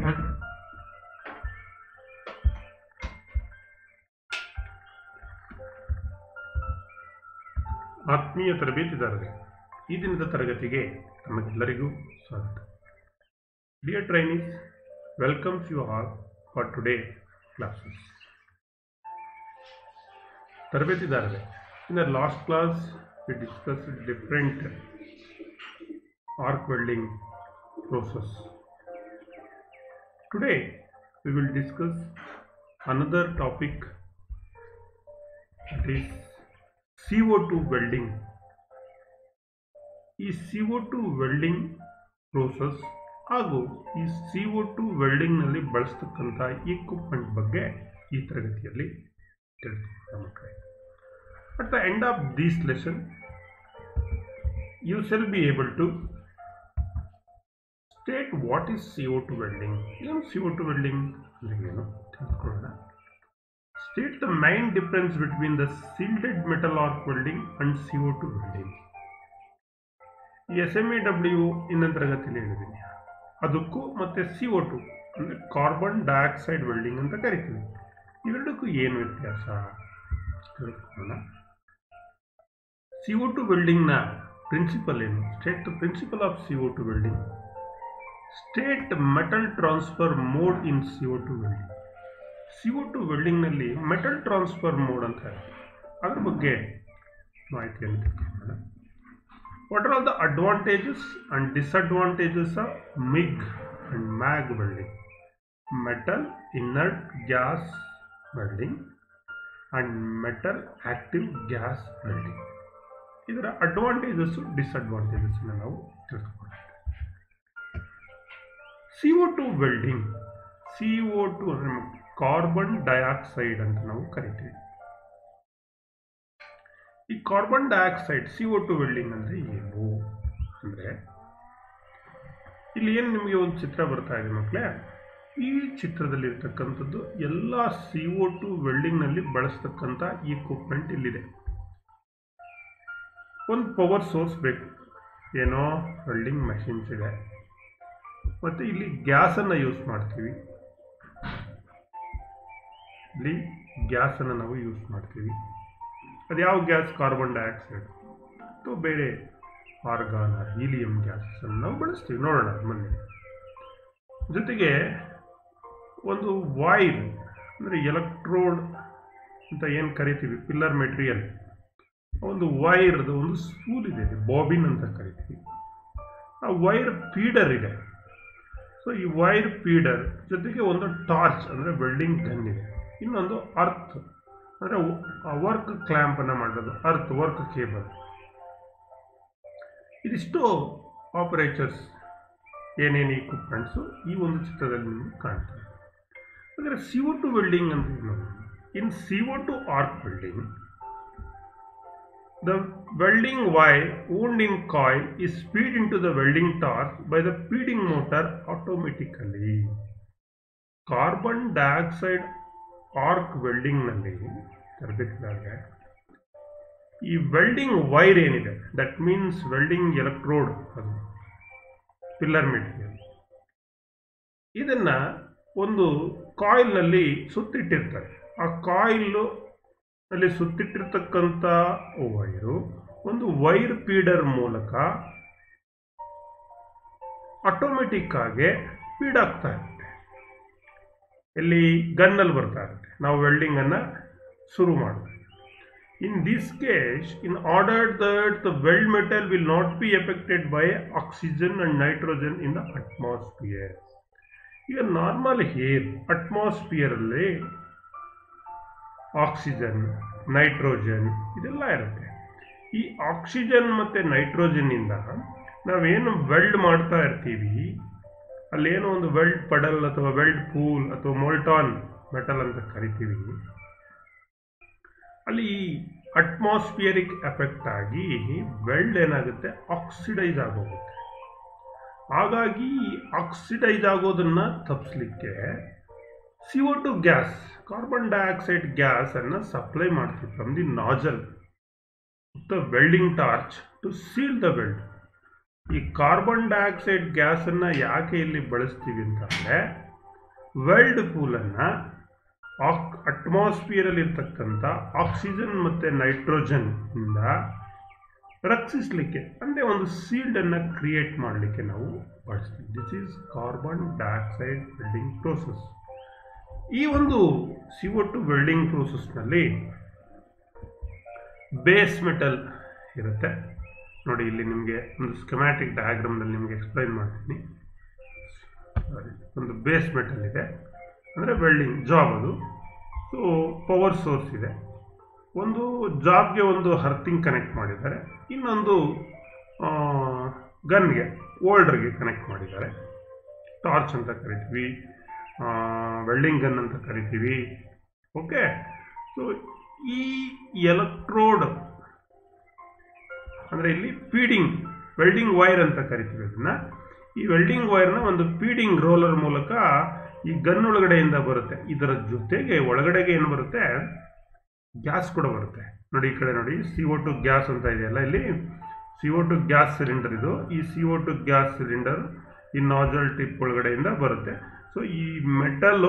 ಆತ್ಮೀಯ ತರಬೇತಿದಾರರೇ ಈ ದಿನದ ತರಗತಿಗೆ ತಮಗೆಲ್ಲರಿಗೂ ಸ್ವಾಗತ dear trainees welcomes you all for today classes ತರಬೇತಿದಾರರೇ in the last class we discuss different arc welding process. Today we will discuss another topic that is CO2 welding. ಈ C O two welding process ಹಾಗೂ ಈ C O two ವೆಲ್ಡಿಂಗ್ನಲ್ಲಿ ಬಳಸ್ತಕ್ಕಂಥ equipment ಬಗ್ಗೆ ಈ ತರಗತಿಯಲ್ಲಿ ತಿಳಿದುಕೊಳ್ಳೋಣ ಮಕ್ಕಳೇ at the end of this lesson you shall be able to state what is C O two welding ಏನು ಸಿ ಒ ಟು ವೆಲ್ಡಿಂಗ್ ಅಂದರೆ ಏನು ತಿಳಿದುಕೊಳ್ಳೋಣ state the main difference between the shielded metal arc welding and C O two welding S M A W ಇನ್ನೊಂದು ತರಗತಿಯಲ್ಲಿ ಹೇಳಿದ್ದೀನಿ ಅದಕ್ಕೂ ಮತ್ತು C O two ಅಂದರೆ ಕಾರ್ಬನ್ ಡೈಆಕ್ಸೈಡ್ ವೆಲ್ಡಿಂಗ್ ಅಂತ ಕರಿತೀವಿ ಇವೆರಡಕ್ಕೂ ಏನು ವ್ಯತ್ಯಾಸ ತಿಳ್ಕೊಳ್ಳೋಣ ಸಿ ಒ ಟು ವೆಲ್ಡಿಂಗ್ನ ಪ್ರಿನ್ಸಿಪಲ್ ಏನು state the principle of C O two welding state metal transfer mode in C O two welding C O two ವೆಲ್ಡಿಂಗ್ನಲ್ಲಿ ಮೆಟಲ್ ಟ್ರಾನ್ಸ್ಫರ್ ಮೋಡ್ ಅಂತ ಇರುತ್ತೆ ಅದ್ರ ಬಗ್ಗೆ ಮಾಹಿತಿಯನ್ನು ತಿಳ್ಕೊಳ್ಳೋಣ what are all the advantages and disadvantages of MIG and MAG welding metal inert gas welding and metal active gas welding ಇದರ advantages ಡಿಸಡ್ವಾಂಟೇಜಸ್ನ ನಾವು ತಿಳ್ಕೊಳ್ಳೋಣ C O two welding C O two ಅಂದರೆ ಕಾರ್ಬನ್ ಡೈಆಕ್ಸೈಡ್ ಅಂತ ನಾವು ಕರಿತೀವಿ ಈ carbon dioxide C O two welding ಅಂದರೆ ಏನು ಅಂದರೆ ಇಲ್ಲಿ ಏನು ನಿಮಗೆ ಒಂದು ಚಿತ್ರ ಬರ್ತಾ ಇದೆ ಮಕ್ಕಳೇ ಈ ಚಿತ್ರದಲ್ಲಿ ಇರ್ತಕ್ಕಂಥದ್ದು ಎಲ್ಲ ಸಿ ಒ ಟು ವೆಲ್ಡಿಂಗ್ನಲ್ಲಿ ಬಳಸ್ತಕ್ಕಂಥ ಇಕ್ವಿಪ್ಮೆಂಟ್ ಇಲ್ಲಿದೆ ಒಂದು ಪವರ್ ಸೋರ್ಸ್ ಬೇಕು ಏನೋ ವೆಲ್ಡಿಂಗ್ ಮೆಷಿನ್ಸ್ ಇದೆ ಮತ್ತು ಇಲ್ಲಿ ಗ್ಯಾಸನ್ನು ಯೂಸ್ ಮಾಡ್ತೀವಿ ಇಲ್ಲಿ ಗ್ಯಾಸನ್ನು ನಾವು ಯೂಸ್ ಮಾಡ್ತೀವಿ ಅದು ಯಾವ ಗ್ಯಾಸ್ ಕಾರ್ಬನ್ ಡೈಆಕ್ಸೈಡ್ ಅಥವಾ ಬೇರೆ ಆರ್ಗಾನ ಹೀಲಿಯಂ ಗ್ಯಾಸನ್ನು ನಾವು ಬಳಸ್ತೀವಿ ನೋಡೋಣ ಮೊನ್ನೆ ಜೊತೆಗೆ ಒಂದು ವಾಯಿಲ್ ಅಂದರೆ ಎಲೆಕ್ಟ್ರೋಡ್ ಅಂತ ಏನು ಕರಿತೀವಿ ಪಿಲ್ಲರ್ ಮೆಟೀರಿಯಲ್ ಒಂದು ವೈರ್ದು ಒಂದು ಸ್ಪೂಲ್ ಇದೆ ಬಾಬಿನ್ ಅಂತ ಕರಿತೀವಿ ಆ ವೈರ್ ಫೀಡರ್ ಇದೆ ಸೊ ಈ ವೈರ್ ಫೀಡರ್ ಜೊತೆಗೆ ಒಂದು ಟಾರ್ಚ್ ಅಂದರೆ ವೆಲ್ಡಿಂಗ್ ಗನ್ ಇದೆ ಇನ್ನೊಂದು ಅರ್ತ್ ಅಂದರೆ ವರ್ಕ್ ಕ್ಲ್ಯಾಂಪನ್ನು ಮಾಡೋದು ಅರ್ತ್ ವರ್ಕ್ ಕೇಬಲ್ ಇದಿಷ್ಟು ಆಪರೇಚರ್ಸ್ ಏನೇನು ಇಕ್ವಿಪ್ಮೆಂಟ್ಸು ಈ ಒಂದು ಚಿತ್ರದಲ್ಲಿ ನಿಮಗೆ ಕಾಣ್ತದೆ ಅಂದರೆ ಸಿ ಒ ಟು ವೆಲ್ಡಿಂಗ್ ಅಂತ ಏನು in C O two arc welding The welding wire wound in coil is feed into the welding torch by the feeding motor automatically. Carbon dioxide arc ವೆಲ್ಡಿಂಗ್ನಲ್ಲಿ ತರಬೇತಿದಾಗ ಈ ವೆಲ್ಡಿಂಗ್ ವೈರ್ ಏನಿದೆ that means welding electrode ಅದು filler material ಇದನ್ನ ಒಂದು ಕಾಯಿಲ್ನಲ್ಲಿ ಸುತ್ತಿಟ್ಟಿರ್ತಾರೆ ಆ ಕಾಯಿಲ್ಲು ಅಲ್ಲಿ ಸುತ್ತಿಟ್ಟಿರ್ತಕ್ಕಂಥ ವೈರು ಒಂದು ವೈರ್ ಫೀಡರ್ ಮೂಲಕ ಆಟೋಮೆಟಿಕ್ ಆಗಿ ಫೀಡ್ ಆಗ್ತಾ ಇರುತ್ತೆ ಇಲ್ಲಿ ಗನ್ನಲ್ಲಿ ಬರ್ತಾ ಇರುತ್ತೆ ನಾವು ವೆಲ್ಡಿಂಗ್ ಅನ್ನ ಶುರು ಮಾಡಿದ್ರೆ in this case in order that the weld metal will not be affected by oxygen and nitrogen in the atmosphere ಈಗ ನಾರ್ಮಲ್ ಹೇರ್ ಅಟ್ಮಾಸ್ಫಿಯರಲ್ಲಿ ಆಕ್ಸಿಜನ್ ನೈಟ್ರೋಜನ್ ಇದೆಲ್ಲ ಇರುತ್ತೆ ಈ ಆಕ್ಸಿಜನ್ ಮತ್ತು ನೈಟ್ರೋಜನ್ನಿಂದ ನಾವೇನು ವೆಲ್ಡ್ ಮಾಡ್ತಾ ಇರ್ತೀವಿ ಅಲ್ಲೇನೋ ಒಂದು ವೆಲ್ಡ್ ಪಡಲ್ ಅಥವಾ ವೆಲ್ಡ್ ಪೂಲ್ ಅಥವಾ ಮೋಲ್ಟಾನ್ ಮೆಟಲ್ ಅಂತ ಕರಿತೀವಿ ಅಲ್ಲಿ ಈ ಅಟ್ಮಾಸ್ಫಿಯರಿಕ್ ಎಫೆಕ್ಟ್ ಆಗಿ ವೆಲ್ಡ್ ಏನಾಗುತ್ತೆ ಆಕ್ಸಿಡೈಸ್ ಆಗೋಗುತ್ತೆ ಹಾಗಾಗಿ ಆಕ್ಸಿಡೈಸ್ ಆಗೋದನ್ನ ತಪ್ಪಿಸ್ಲಿಕ್ಕೆ C O two gas carbon dioxide gas ಅನ್ನು ಸಪ್ಲೈ ಮಾಡ್ತೀವಿ from the nozzle the welding torch to shield the weld ಈ ಕಾರ್ಬನ್ ಡೈಆಕ್ಸೈಡ್ ಗ್ಯಾಸನ್ನು ಯಾಕೆ ಇಲ್ಲಿ ಬಳಸ್ತೀವಿ ಅಂತಂದರೆ ವೆಲ್ಡ್ ಪೂಲನ್ನು ಆಕ್ ಅಟ್ಮಾಸ್ಫಿಯರಲ್ಲಿ ಇರ್ತಕ್ಕಂಥ ಆಕ್ಸಿಜನ್ ಮತ್ತು ನೈಟ್ರೋಜನ್ ಇಂದ ರಕ್ಷಿಸಲಿಕ್ಕೆ ಅಂದರೆ ಒಂದು ಸೀಲ್ಡನ್ನು ಕ್ರಿಯೇಟ್ ಮಾಡಲಿಕ್ಕೆ ನಾವು ಬಳಸ್ತೀವಿ this is carbon dioxide welding process ಈ ಒಂದು ಸಿ ಒ ಟು ವೆಲ್ಡಿಂಗ್ ಪ್ರೋಸೆಸ್ನಲ್ಲಿ ಬೇಸ್ ಮೆಟಲ್ ಇರುತ್ತೆ ನೋಡಿ ಇಲ್ಲಿ ನಿಮಗೆ ಒಂದು ಸ್ಕೆಮ್ಯಾಟಿಕ್ ಡಯಾಗ್ರಾಮ್ನಲ್ಲಿ ನಿಮಗೆ ಎಕ್ಸ್ಪ್ಲೈನ್ ಮಾಡ್ತೀನಿ Sorry. ಒಂದು ಬೇಸ್ ಮೆಟಲ್ ಇದೆ ಅಂದರೆ ವೆಲ್ಡಿಂಗ್ ಜಾಬ್ ಅದು ಸೊ ಪವರ್ ಸೋರ್ಸ್ ಇದೆ ಒಂದು ಜಾಬ್ಗೆ ಒಂದು ಹರ್ತಿಂಗ್ ಕನೆಕ್ಟ್ ಮಾಡಿದ್ದಾರೆ ಇನ್ನೊಂದು ಗನ್ಗೆ ಓಲ್ಡರ್ಗೆ ಕನೆಕ್ಟ್ ಮಾಡಿದ್ದಾರೆ ಟಾರ್ಚ್ ಅಂತ ಕರಿತೀವಿ ವೆಲ್ಡಿಂಗ್ ಗನ್ ಅಂತ ಕರಿತೀವಿ ಓಕೆ ಸೊ ಈ ಎಲೆಕ್ಟ್ರೋಡ್ ಅಂದರೆ ಇಲ್ಲಿ ಫೀಡಿಂಗ್ ವೆಲ್ಡಿಂಗ್ ವೈರ್ ಅಂತ ಕರಿತೀವಿ ಅದನ್ನ ಈ ವೆಲ್ಡಿಂಗ್ ವೈರ್ನ ಒಂದು ಫೀಡಿಂಗ್ ರೋಲರ್ ಮೂಲಕ ಈ ಗನ್ ಒಳಗಡೆಯಿಂದ ಬರುತ್ತೆ ಇದರ ಜೊತೆಗೆ ಒಳಗಡೆಗೆ ಏನು ಬರುತ್ತೆ ಗ್ಯಾಸ್ ಕೂಡ ಬರುತ್ತೆ ನೋಡಿ ಈ ಕಡೆ ನೋಡಿ ಸಿ ಒ ಟು ಗ್ಯಾಸ್ ಅಂತ ಇದೆಯಲ್ಲ ಇಲ್ಲಿ C O two gas cylinder ಇದು ಈ C O two gas cylinder ಈ ನಾಜಲ್ ಟಿಪ್ ಒಳಗಡೆಯಿಂದ ಬರುತ್ತೆ ಸೊ ಈ ಮೆಟಲ್ಲು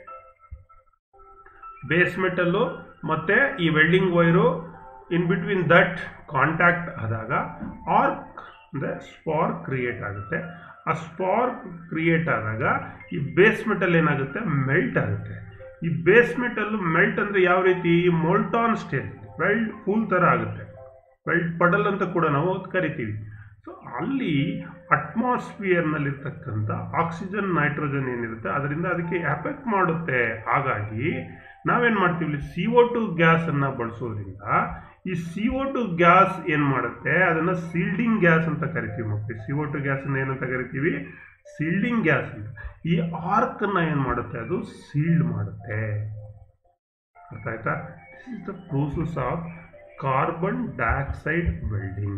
ಬೇಸ್ ಮೆಟಲ್ಲು ಮತ್ತು ಈ welding wire in between that contact ಆದಾಗ ಆರ್ಕ್ ಅಂದರೆ ಸ್ಪಾರ್ಕ್ ಕ್ರಿಯೇಟ್ ಆಗುತ್ತೆ ಆ ಸ್ಪಾರ್ಕ್ ಕ್ರಿಯೇಟ್ ಆದಾಗ ಈ ಬೇಸ್ ಮೆಟಲ್ ಏನಾಗುತ್ತೆ ಮೆಲ್ಟ್ ಆಗುತ್ತೆ ಈ ಬೇಸ್ ಮೆಟಲ್ ಮೆಲ್ಟ್ ಅಂದರೆ ಯಾವ ರೀತಿ ಮೋಲ್ಟಾನ್ ಸ್ಟೇಜ್ ವೆಲ್ಡ್ ಫೂಲ್ ಥರ ಆಗುತ್ತೆ ವೆಲ್ಡ್ ಪಡಲ್ ಅಂತ ಕೂಡ ನಾವು ಅದ್ ಕರಿತೀವಿ ಸೊ ಅಲ್ಲಿ ಅಟ್ಮಾಸ್ಫಿಯರ್ನಲ್ಲಿರ್ತಕ್ಕಂಥ ಆಕ್ಸಿಜನ್ ನೈಟ್ರೋಜನ್ ಏನಿರುತ್ತೆ ಅದರಿಂದ ಅದಕ್ಕೆ ಎಫೆಕ್ಟ್ ಮಾಡುತ್ತೆ ಹಾಗಾಗಿ ನಾವೇನು ಮಾಡ್ತೀವಿ ಇಲ್ಲಿ ಸಿ ಒ ಟು ಗ್ಯಾಸನ್ನು ಬಳಸೋದ್ರಿಂದ ಈ ಸಿ ಒ ಟು ಗ್ಯಾಸ್ ಏನು ಮಾಡುತ್ತೆ ಅದನ್ನು ಸೀಲ್ಡಿಂಗ್ ಗ್ಯಾಸ್ ಅಂತ ಕರಿತೀವಿ ಮಕ್ಕಳು ಸಿ ಒ ಟು ಗ್ಯಾಸನ್ನು ಏನಂತ ಕರಿತೀವಿ ಸೀಲ್ಡಿಂಗ್ ಗ್ಯಾಸ್ ಅಂತ ಈ ಆರ್ಕನ್ನು ಏನು ಮಾಡುತ್ತೆ ಅದು ಸೀಲ್ಡ್ ಮಾಡುತ್ತೆ ಅರ್ಥ ಆಯ್ತಾ this is the process of carbon dioxide welding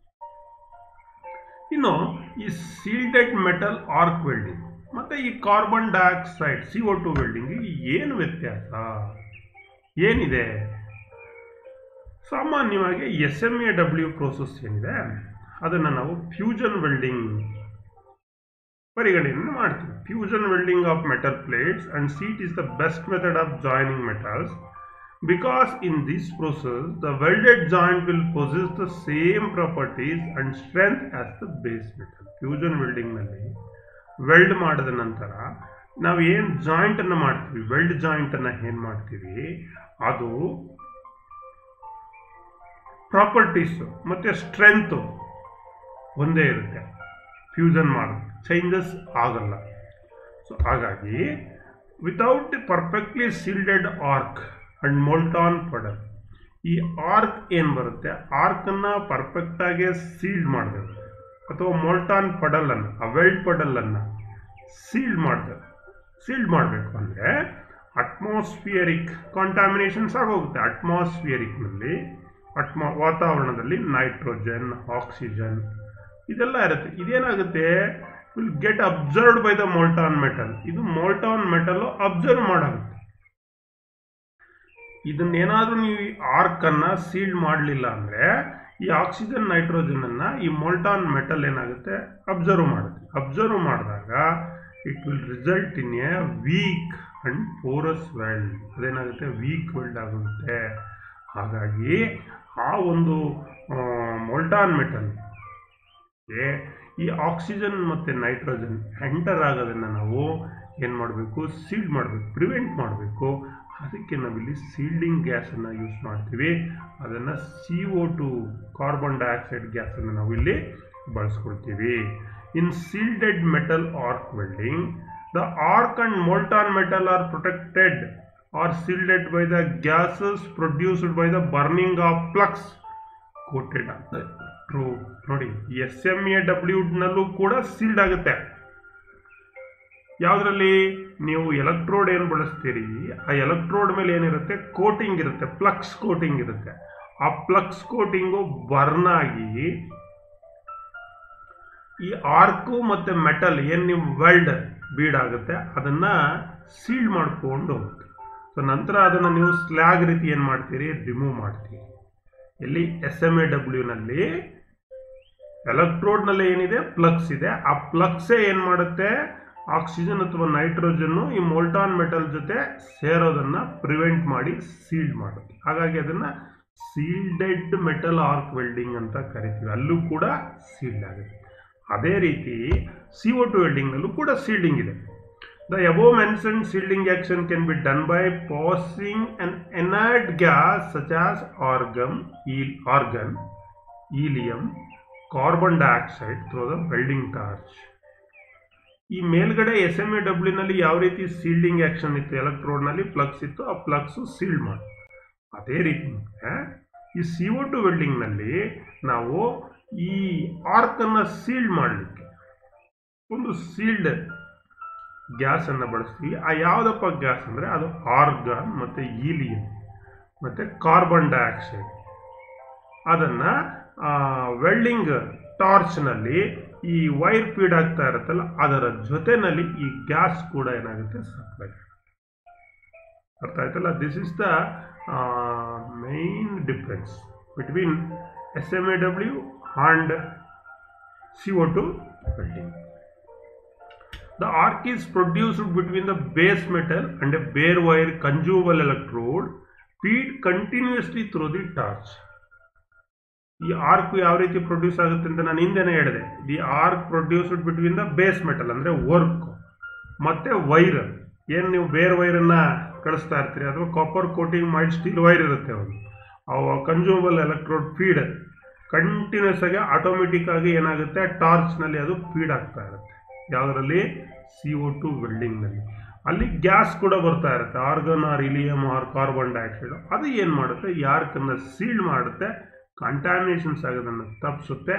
ಇನ್ನು ಈ ಸೀಲ್ಡೆಡ್ ಮೆಟಲ್ ಆರ್ಕ್ ವೆಲ್ಡಿಂಗ್ ಮತ್ತು ಈ carbon dioxide C O two welding ಏನು ವ್ಯತ್ಯಾಸ ಏನಿದೆ ಸಾಮಾನ್ಯವಾಗಿ S M A W process ಏನಿದೆ ಅದನ್ನು ನಾವು ಫ್ಯೂಷನ್ ವೆಲ್ಡಿಂಗ್ ಪರಿಗಣನೆ ಮಾಡ್ತೀವಿ fusion welding of metal plates and sheet is the best method of joining metals because in this process the welded joint will possess the same properties and strength as the base metal fusion ವೆಲ್ಡಿಂಗ್ನಲ್ಲಿ weld ಮಾಡಿದ ನಂತರ ನಾವು ಏನು ಜಾಯಿಂಟನ್ನು ಮಾಡ್ತೀವಿ weld ಜಾಯಿಂಟನ್ನು ಏನು ಮಾಡ್ತೀವಿ ಅದು properties ಮತ್ತು ಸ್ಟ್ರೆಂತು ಒಂದೇ ಇರುತ್ತೆ ಫ್ಯೂಷನ್ ಮಾಡೋದು ಚೇಂಜಸ್ ಆಗಲ್ಲ ಸೊ ಹಾಗಾಗಿ without perfectly shielded arc and molten puddle ಈ ಆರ್ಕ್ ಏನು ಬರುತ್ತೆ ಆರ್ಕನ್ನು ಪರ್ಫೆಕ್ಟಾಗಿ ಸೀಲ್ಡ್ ಮಾಡಬೇಕು ಅಥವಾ ಮೋಲ್ಟಾನ್ ಪಡಲನ್ನು ಆ ವೆಲ್ಡ್ ಪಡಲನ್ನು ಸೀಲ್ಡ್ ಮಾಡಬೇಕು ಸೀಲ್ಡ್ ಮಾಡಬೇಕು ಅಂದರೆ ಅಟ್ಮಾಸ್ಫಿಯರಿಕ್ ಕಾಂಟಾಮಿನೇಷನ್ಸ್ ಆಗೋಗುತ್ತೆ ಅಟ್ಮಾಸ್ಫಿಯರಿಕ್ನಲ್ಲಿ ಅಟ್ಮಾ ವಾತಾವರಣದಲ್ಲಿ ನೈಟ್ರೋಜನ್ ಆಕ್ಸಿಜನ್ ಇದೆಲ್ಲ ಇರುತ್ತೆ ಇದೇನಾಗುತ್ತೆ will get absorbed by the molten metal ಇದು ಮೋಲ್ಟಾನ್ ಮೆಟಲ್ ಅಬ್ಸರ್ವ್ ಮಾಡಾಗುತ್ತೆ ಇದನ್ನೇನಾದರೂ ನೀವು ಈ ಆರ್ಕನ್ನು ಸೀಲ್ಡ್ ಮಾಡಲಿಲ್ಲ ಅಂದರೆ ಈ ಆಕ್ಸಿಜನ್ ನೈಟ್ರೋಜನನ್ನು ಈ ಮೋಲ್ಟಾನ್ ಮೆಟಲ್ ಏನಾಗುತ್ತೆ ಅಬ್ಸರ್ವ್ ಮಾಡುತ್ತೆ ಅಬ್ಸರ್ವ್ ಮಾಡಿದಾಗ it will result in a weak and porous weld ಅದೇನಾಗುತ್ತೆ ವೀಕ್ ವೆಲ್ಡ್ ಆಗುತ್ತೆ ಹಾಗಾಗಿ ಆ ಒಂದು ಮೋಲ್ಟಾನ್ ಮೆಟಲ್ ಈ ಆಕ್ಸಿಜನ್ ಮತ್ತು ನೈಟ್ರೋಜನ್ ಎಂಟರ್ ಆಗೋದನ್ನು ನಾವು ಏನು ಮಾಡಬೇಕು ಸೀಲ್ಡ್ ಮಾಡಬೇಕು ಪ್ರಿವೆಂಟ್ ಮಾಡಬೇಕು ಅದಕ್ಕೆ ನಾವಿಲ್ಲಿ ಸೀಲ್ಡಿಂಗ್ ಗ್ಯಾಸನ್ನು ಯೂಸ್ ಮಾಡ್ತೀವಿ ಅದನ್ನು C O two carbon dioxide ಗ್ಯಾಸನ್ನು ನಾವಿಲ್ಲಿ ಬಳಸ್ಕೊಳ್ತೀವಿ in shielded metal arc welding the arc and molten metal are protected or shielded by the gases produced by the burning of flux coated ಅಂತ ಟ್ರೂ ನೋಡಿ ಎಸ್ ಎಮ್ ಎ ಡಬ್ಲ್ಯೂನಲ್ಲೂ ಕೂಡ shield ಆಗುತ್ತೆ ಯಾವುದರಲ್ಲಿ ನೀವು ಎಲೆಕ್ಟ್ರೋಡ್ ಏನು ಬಳಸ್ತೀರಿ ಆ ಎಲೆಕ್ಟ್ರೋಡ್ ಮೇಲೆ ಏನಿರುತ್ತೆ ಕೋಟಿಂಗ್ ಇರುತ್ತೆ ಪ್ಲಕ್ಸ್ ಕೋಟಿಂಗ್ ಇರುತ್ತೆ ಆ ಪ್ಲಕ್ಸ್ ಕೋಟಿಂಗು ಬರ್ನ್ ಆಗಿ ಈ ಆರ್ಕು ಮತ್ತು ಮೆಟಲ್ ಏನು ನೀವು ವೆಲ್ಡ್ ಬೀಡ್ ಆಗುತ್ತೆ ಅದನ್ನು ಸೀಲ್ಡ್ ಮಾಡಿಕೊಂಡು ಹೋಗುತ್ತೆ ಸೊ ನಂತರ ಅದನ್ನು ನೀವು ಸ್ಲ್ಯಾಗ್ ರೀತಿ ಏನು ಮಾಡ್ತೀರಿ ರಿಮೂವ್ ಮಾಡ್ತೀರಿ ಎಲ್ಲಿ ಎಸ್ ಎಮ್ ಎ ಡಬ್ಲ್ಯೂನಲ್ಲಿ ಎಲೆಕ್ಟ್ರೋಡ್ನಲ್ಲಿ ಏನಿದೆ ಪ್ಲಕ್ಸ್ ಇದೆ ಆ ಪ್ಲಕ್ಸೇ ಏನು ಮಾಡುತ್ತೆ ಆಕ್ಸಿಜನ್ ಅಥವಾ ನೈಟ್ರೋಜನ್ನು ಈ ಮೋಲ್ಟಾನ್ ಮೆಟಲ್ ಜೊತೆ ಸೇರೋದನ್ನ ಪ್ರಿವೆಂಟ್ ಮಾಡಿ ಸೀಲ್ಡ್ ಮಾಡುತ್ತೆ ಹಾಗಾಗಿ ಅದನ್ನ ಸೀಲ್ಡೆಡ್ ಮೆಟಲ್ ಆರ್ಕ್ ವೆಲ್ಡಿಂಗ್ ಅಂತ ಕರಿತೀವಿ ಅಲ್ಲೂ ಕೂಡ ಸೀಲ್ಡ್ ಆಗುತ್ತೆ ಅದೇ ರೀತಿ ಸಿ ಒ ಟು ವೆಲ್ಡಿಂಗ್ನಲ್ಲೂ ಕೂಡ ಸೀಲ್ಡಿಂಗ್ ಇದೆ the above mentioned shielding action can be done by passing an inert gas such as argon, e- argon, helium, carbon dioxide through the welding torch. ಈ ಮೇಲ್ಗಡೆ ಎಸ್ ಎಮ್ ಎ ಡಬ್ಲ್ಯೂನಲ್ಲಿ ಯಾವ ರೀತಿ ಸೀಲ್ಡಿಂಗ್ action ಇತ್ತು ಎಲೆಕ್ಟ್ರೋಡ್ನಲ್ಲಿ flux ಇತ್ತು ಆ flux sealed ಮಾಡಿ ಅದೇ ರೀತಿ ಮತ್ತೆ ಈ ಸಿ ಒ ಟು ವೆಲ್ಡಿಂಗ್ನಲ್ಲಿ ನಾವು ಈ ಆರ್ಕನ್ನು ಸೀಲ್ಡ್ ಮಾಡಲಿಕ್ಕೆ ಒಂದು ಸೀಲ್ಡ್ ಗ್ಯಾಸ್ ಅನ್ನು ಬಳಸ್ತೀವಿ ಆ ಯಾವುದಪ್ಪ ಗ್ಯಾಸ್ ಅಂದರೆ ಅದು ಆರ್ಗಾನ್ ಮತ್ತು ಈಲಿಯಂ ಮತ್ತು ಕಾರ್ಬನ್ ಡೈಆಕ್ಸೈಡ್ ಅದನ್ನು ವೆಲ್ಡಿಂಗ್ ಟಾರ್ಚ್ನಲ್ಲಿ ಈ ವೈರ್ ಫೀಡ್ ಆಗ್ತಾ ಇರುತ್ತಲ್ಲ ಅದರ ಜೊತೆನಲ್ಲಿ ಈ ಗ್ಯಾಸ್ ಕೂಡ ಏನಾಗುತ್ತೆ ಸಪ್ಲೈ ಅರ್ಥ ಆಯ್ತಲ್ಲ this is the main difference between S M A W and C O two welding The arc is produced between the base metal and a bare wire consumable electrode feed continuously through the torch. ಈ arc ಯಾವ ರೀತಿ produce ಆಗುತ್ತೆ ಅಂತ ನಾನು ಹಿಂದೆನೇ ಹೇಳಿದೆ the arc produced between the base metal ಅಂದರೆ work ಮತ್ತೆ ವೈರ್ ಏನು ನೀವು ಬೇರೆ ವೈರನ್ನು ಕಳಿಸ್ತಾ ಇರ್ತೀರಿ ಅಥವಾ copper coating mild steel wire ಇರುತ್ತೆ ಒಂದು ಅವು ಕನ್ಸ್ಯೂಮಬಲ್ ಎಲೆಕ್ಟ್ರೋಡ್ ಫೀಡ್ ಕಂಟಿನ್ಯೂಸ್ ಆಗಿ ಆಟೋಮೆಟಿಕ್ ಆಗಿ ಏನಾಗುತ್ತೆ ಟಾರ್ಚ್ನಲ್ಲಿ ಅದು ಫೀಡ್ ಆಗ್ತಾ ಇರುತ್ತೆ ಯಾವುದರಲ್ಲಿ ಸಿ ಒ ಟು ವೆಲ್ಡಿಂಗ್ನಲ್ಲಿ ಅಲ್ಲಿ ಗ್ಯಾಸ್ ಕೂಡ ಬರ್ತಾ ಇರುತ್ತೆ argon or helium or carbon dioxide ಅದು ಏನು ಮಾಡುತ್ತೆ ಯಾರ್ಕನ್ನು ಸೀಲ್ಡ್ ಮಾಡುತ್ತೆ ಕಂಟಾಮಿನೇಷನ್ಸ್ ಆಗೋದನ್ನು ತಪ್ಪಿಸುತ್ತೆ